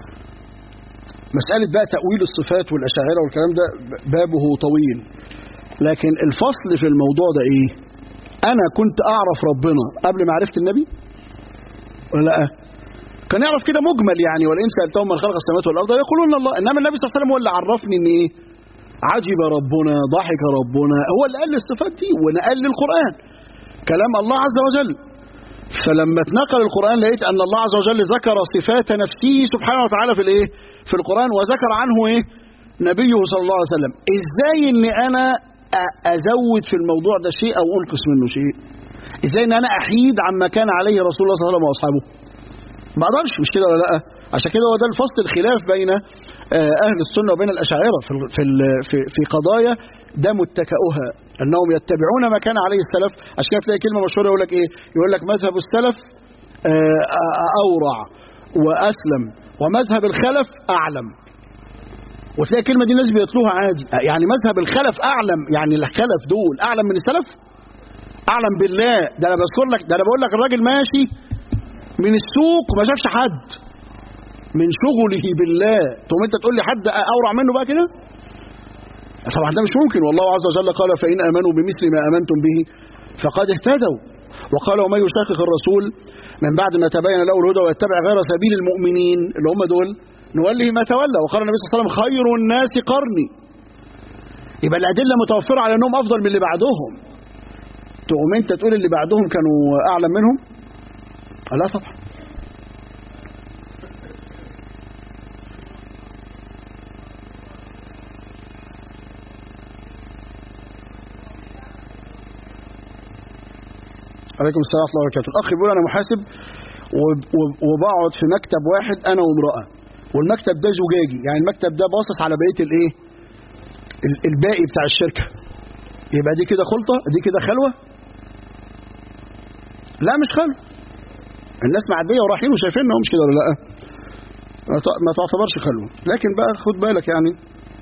مساله بقى تاويل الصفات والاشاعره والكلام ده بابه طويل لكن الفصل في الموضوع ده ايه انا كنت اعرف ربنا قبل ما عرفت النبي ولا لا كان يعرف كده مجمل يعني ولئن سالتهم من خلق السماوات والارض يقولون الله انما النبي صلى الله عليه وسلم هو اللي عرفني ان ايه عجب ربنا ضحك ربنا هو اللي قال لي الصفات دي ونقل لي القرآن كلام الله عز وجل فلما اتنقل القرآن لقيت أن الله عز وجل ذكر صفات نفسه سبحانه وتعالى في الايه في القرآن وذكر عنه ايه نبيه صلى الله عليه وسلم ازاي ان انا ازود في الموضوع ده شيء او انقص منه شيء ازاي ان انا احيد عما كان عليه رسول الله صلى الله عليه وسلم واصحابه ما اقدرش مش كده ولا لا عشان كده هو ده الفصل الخلاف بين اهل السنه وبين الاشاعره في في في, في قضايا ده متكئها انهم يتبعون ما كان عليه السلف عشان كده تلاقي كلمه مشهوره يقول لك ايه يقول لك مذهب السلف اورع واسلم ومذهب الخلف اعلم وتلاقي الكلمه دي الناس بيطلوها عادي يعني مذهب الخلف اعلم يعني الخلف دول اعلم من السلف اعلم بالله ده انا بذكر لك ده انا بقول لك الراجل ماشي من السوق وما شافش حد من شغله بالله تقوم انت تقول لي حد اورع منه بقى كده طبعا ده مش ممكن والله عز وجل قال فان امنوا بمثل ما امنتم به فقد اهتدوا وقال ومن يشاقق الرسول من بعد ما تبين له الهدى ويتبع غير سبيل المؤمنين اللي هم دول نوله ما تولى وقال النبي صلى الله عليه وسلم خير الناس قرني يبقى الادله متوفره على انهم افضل من اللي بعدهم تقوم انت تقول اللي بعدهم كانوا اعلم منهم لا طبعا عليكم السلام ورحمه الله وبركاته الاخ بيقول انا محاسب وب- وب- وبقعد في مكتب واحد انا وامراه والمكتب ده زجاجي يعني المكتب ده باصص على بقيه الايه ال- الباقي بتاع الشركه يبقى دي كده خلطه دي كده خلوه لا مش خلوه الناس معديه ورايحين وشايفيننا مش كده ولا لا ما ت- ما تعتبرش خلوه لكن بقى خد بالك يعني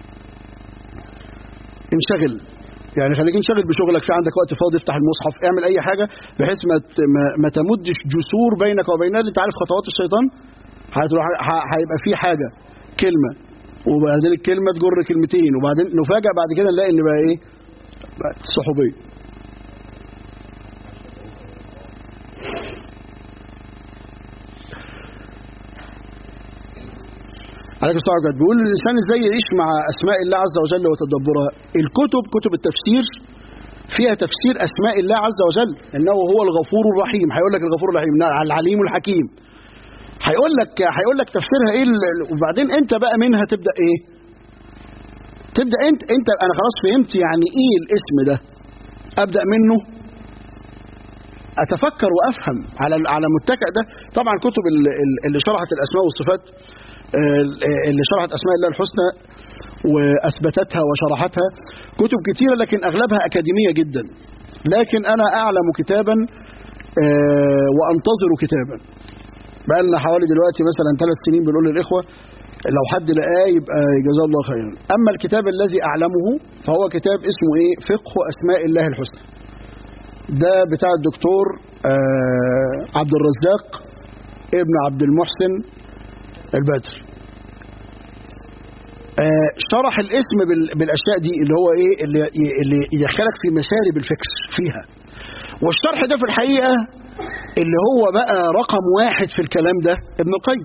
انشغل يعني خليك انشغل بشغلك في عندك وقت فاضي افتح المصحف اعمل اي حاجه بحيث ما ت- ما, ما تمدش جسور بينك وبينها انت عارف خطوات الشيطان هتروح ه- هيبقى في حاجه كلمه وبعدين الكلمه تجر كلمتين وبعدين نفاجئ بعد كده نلاقي ان بقى ايه بقت صحوبيه عليك الصلاة والسلام بيقول الإنسان إزاي يعيش مع أسماء الله عز وجل وتدبرها الكتب كتب التفسير فيها تفسير أسماء الله عز وجل إنه هو الغفور الرحيم هيقول لك الغفور الرحيم نعم، العليم الحكيم هيقول لك هيقول لك تفسيرها ايه ال- وبعدين انت بقى منها تبدا ايه تبدا انت انت انا خلاص فهمت يعني ايه الاسم ده ابدا منه اتفكر وافهم على على المتكئ ده طبعا كتب ال- ال- اللي شرحت الاسماء والصفات آه، اللي شرحت اسماء الله الحسنى واثبتتها وشرحتها كتب كتيره لكن اغلبها اكاديميه جدا لكن انا اعلم كتابا آه، وانتظر كتابا بقى لنا حوالي دلوقتي مثلا ثلاث سنين بنقول للاخوه لو حد لقاه يبقى جزاه الله خيرا اما الكتاب الذي اعلمه فهو كتاب اسمه ايه فقه اسماء الله الحسنى ده بتاع الدكتور آه، عبد الرزاق ابن عبد المحسن البدر آه، شرح الاسم بال- بالاشياء دي اللي هو ايه اللي اللي يدخلك في مسارب الفكر فيها والشرح ده في الحقيقه اللي هو بقى رقم واحد في الكلام ده ابن القيم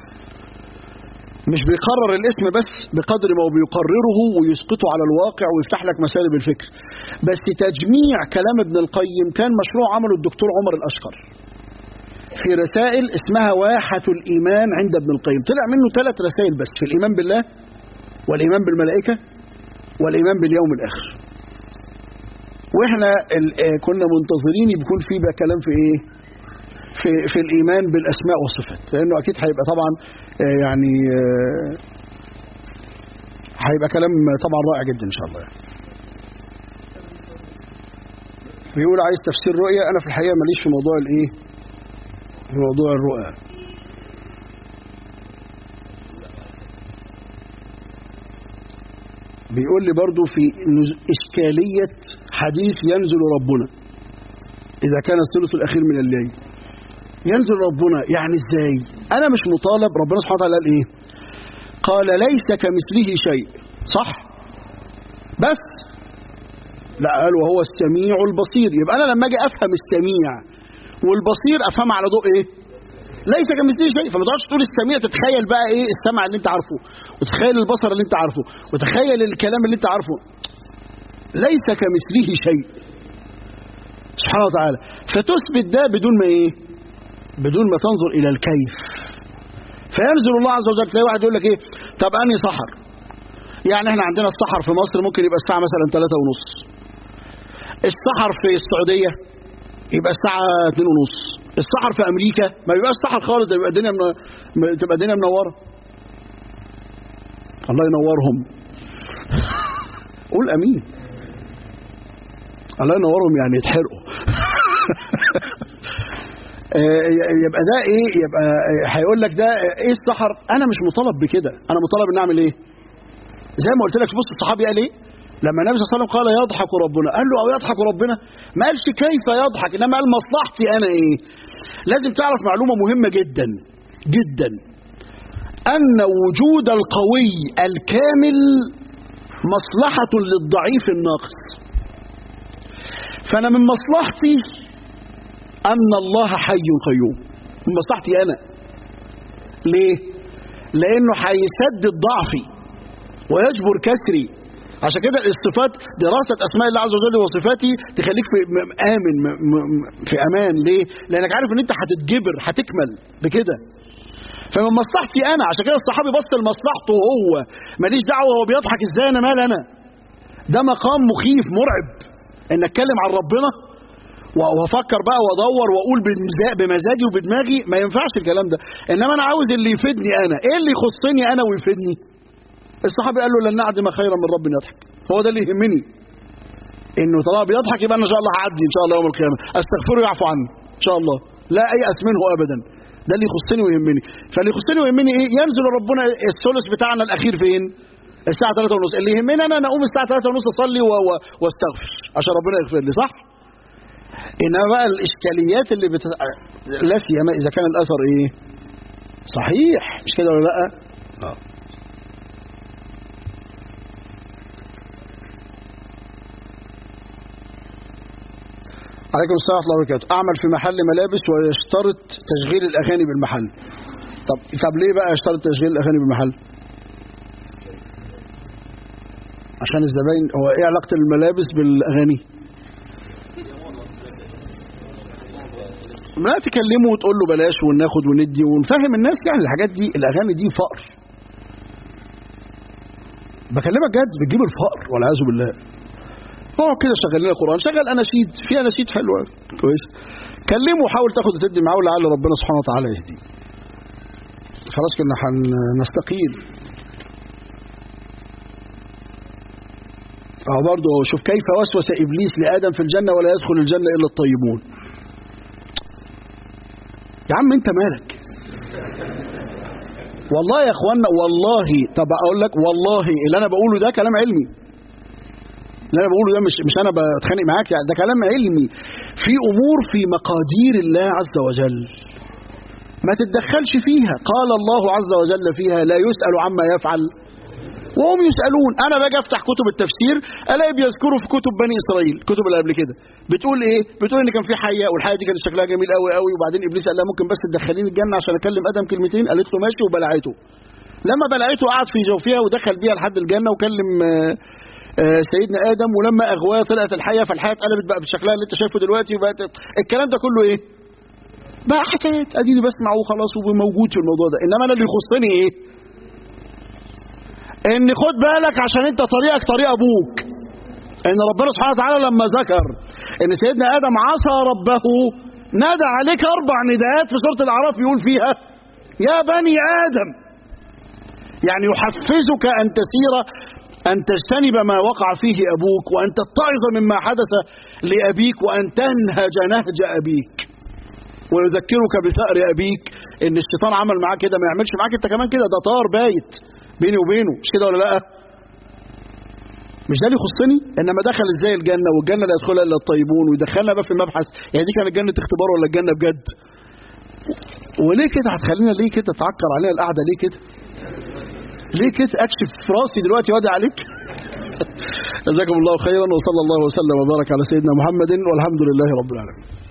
مش بيقرر الاسم بس بقدر ما هو بيقرره ويسقطه على الواقع ويفتح لك مسالب الفكر بس تجميع كلام ابن القيم كان مشروع عمله الدكتور عمر الأشقر في رسائل اسمها واحة الإيمان عند ابن القيم طلع منه ثلاث رسائل بس في الإيمان بالله والإيمان بالملائكة والإيمان باليوم الآخر واحنا ال- آه كنا منتظرين يكون في بقى كلام في ايه في في الايمان بالاسماء والصفات لانه اكيد هيبقى طبعا آه يعني آه هيبقى كلام طبعا رائع جدا ان شاء الله يعني. بيقول عايز تفسير رؤية انا في الحقيقه ماليش في موضوع الايه في موضوع الرؤى بيقول لي برضو في نز- إشكالية حديث ينزل ربنا إذا كان الثلث الأخير من الليل ينزل ربنا يعني إزاي أنا مش مطالب ربنا سبحانه وتعالى قال إيه قال ليس كمثله شيء صح بس لا قال وهو السميع البصير يبقى أنا لما أجي أفهم السميع والبصير أفهم على ضوء إيه ليس كمثله شيء فما تقعدش تقول السميع تتخيل بقى ايه السمع اللي انت عارفه وتخيل البصر اللي انت عارفه وتخيل الكلام اللي انت عارفه ليس كمثله شيء سبحانه وتعالى فتثبت ده بدون ما ايه بدون ما تنظر الى الكيف فينزل الله عز وجل تلاقي واحد يقول لك ايه طب اني سحر يعني احنا عندنا السحر في مصر ممكن يبقى الساعه مثلا 3 ونص السحر في السعوديه يبقى الساعه 2 ونص السحر في امريكا ما بيبقاش سحر خالص ده بيبقى الدنيا من... م- تبقى الدنيا منوره الله ينورهم قول امين الله ينورهم يعني يتحرقوا آه، يبقى ده ايه يبقى آه، هيقول لك ده ايه السحر انا مش مطالب بكده انا مطالب ان اعمل ايه زي ما قلت لك بص الصحابي قال ايه لما النبي صلى الله عليه وسلم قال يضحك ربنا قال له او يضحك ربنا ما قالش كيف يضحك انما قال مصلحتي انا ايه لازم تعرف معلومه مهمه جدا جدا ان وجود القوي الكامل مصلحه للضعيف الناقص فانا من مصلحتي ان الله حي قيوم من مصلحتي انا ليه لانه هيسدد ضعفي ويجبر كسري عشان كده الصفات دراسة أسماء الله عز وجل وصفاته تخليك في م- آمن م- م- في أمان ليه؟ لأنك عارف إن أنت هتتجبر هتكمل بكده فمن مصلحتي أنا عشان كده الصحابي بص لمصلحته هو ماليش دعوة هو بيضحك إزاي أنا مال أنا ده مقام مخيف مرعب إن أتكلم عن ربنا وافكر بقى وادور واقول بمزا- بمزاجي وبدماغي ما ينفعش الكلام ده انما انا عاوز اللي يفيدني انا ايه اللي يخصني انا ويفيدني الصحابي قال له لن نعدم خيرا من رب يضحك هو ده اللي يهمني انه طالما بيضحك يبقى انا ان شاء الله هعدي ان شاء الله يوم القيامه استغفره يعفو عني ان شاء الله لا ايأس منه ابدا ده اللي يخصني ويهمني فاللي يخصني ويهمني ايه ينزل ربنا الثلث بتاعنا الاخير فين الساعه 3 ونص اللي يهمني انا انا اقوم الساعه 3 ونص اصلي و... و... واستغفر عشان ربنا يغفر لي صح انما بقى الاشكاليات اللي بت... لا سيما اذا كان الاثر ايه صحيح مش كده ولا لا اه عليكم السلام ورحمه الله وبركاته اعمل في محل ملابس ويشترط تشغيل الاغاني بالمحل طب طب ليه بقى يشترط تشغيل الاغاني بالمحل عشان الزباين هو ايه علاقه الملابس بالاغاني ما تكلمه وتقول له بلاش وناخد وندي ونفهم الناس يعني الحاجات دي الاغاني دي فقر بكلمك جد بتجيب الفقر والعياذ بالله اقعد كده شغل لنا قران شغل اناشيد في اناشيد حلوه كويس كلمه وحاول تاخد وتدي معاه ولعل ربنا سبحانه وتعالى يهديه خلاص كنا هنستقيل اه برضه شوف كيف وسوس ابليس لادم في الجنه ولا يدخل الجنه الا الطيبون يا عم انت مالك والله يا اخوانا والله طب اقول لك والله اللي انا بقوله ده كلام علمي اللي انا بقوله ده مش مش انا بتخانق معاك يعني ده كلام علمي في امور في مقادير الله عز وجل ما تتدخلش فيها قال الله عز وجل فيها لا يسأل عما يفعل وهم يسألون انا باجي افتح كتب التفسير الاقي بيذكروا في كتب بني اسرائيل الكتب اللي قبل كده بتقول ايه بتقول ان كان في حيه والحيه دي كان شكلها جميل قوي قوي وبعدين ابليس قال لها ممكن بس تدخليني الجنه عشان اكلم ادم كلمتين قالت له ماشي وبلعته لما بلعته قعد في جوفها ودخل بيها لحد الجنه وكلم آه، آه، سيدنا ادم ولما اغواه طلعت الحيه فالحيه اتقلبت بقى بالشكلها اللي انت شايفه دلوقتي وبقت الكلام ده كله ايه بقى حكايات اديني بسمع وخلاص وموجود في الموضوع ده انما انا اللي يخصني ايه ان خد بالك عشان انت طريقك طريق ابوك ان ربنا سبحانه وتعالى لما ذكر ان سيدنا ادم عصى ربه نادى عليك اربع نداءات في سوره الاعراف يقول فيها يا بني ادم يعني يحفزك ان تسير ان تجتنب ما وقع فيه ابوك وان تتعظ مما حدث لابيك وان تنهج نهج ابيك ويذكرك بثأر ابيك ان الشيطان عمل معاك كده ما يعملش معاك انت كمان كده ده طار بايت بيني وبينه مش كده ولا لا مش ده اللي يخصني انما دخل ازاي الجنه والجنه لا يدخلها الا الطيبون ويدخلنا بقى في المبحث يعني دي كانت جنه اختبار ولا الجنه بجد وليه كده هتخلينا ليه كده تعكر علينا القعده ليه كده ليه كده اكشف راسي دلوقتي وادي عليك جزاكم الله خيرا وصلى الله وسلم وبارك على سيدنا محمد والحمد لله رب العالمين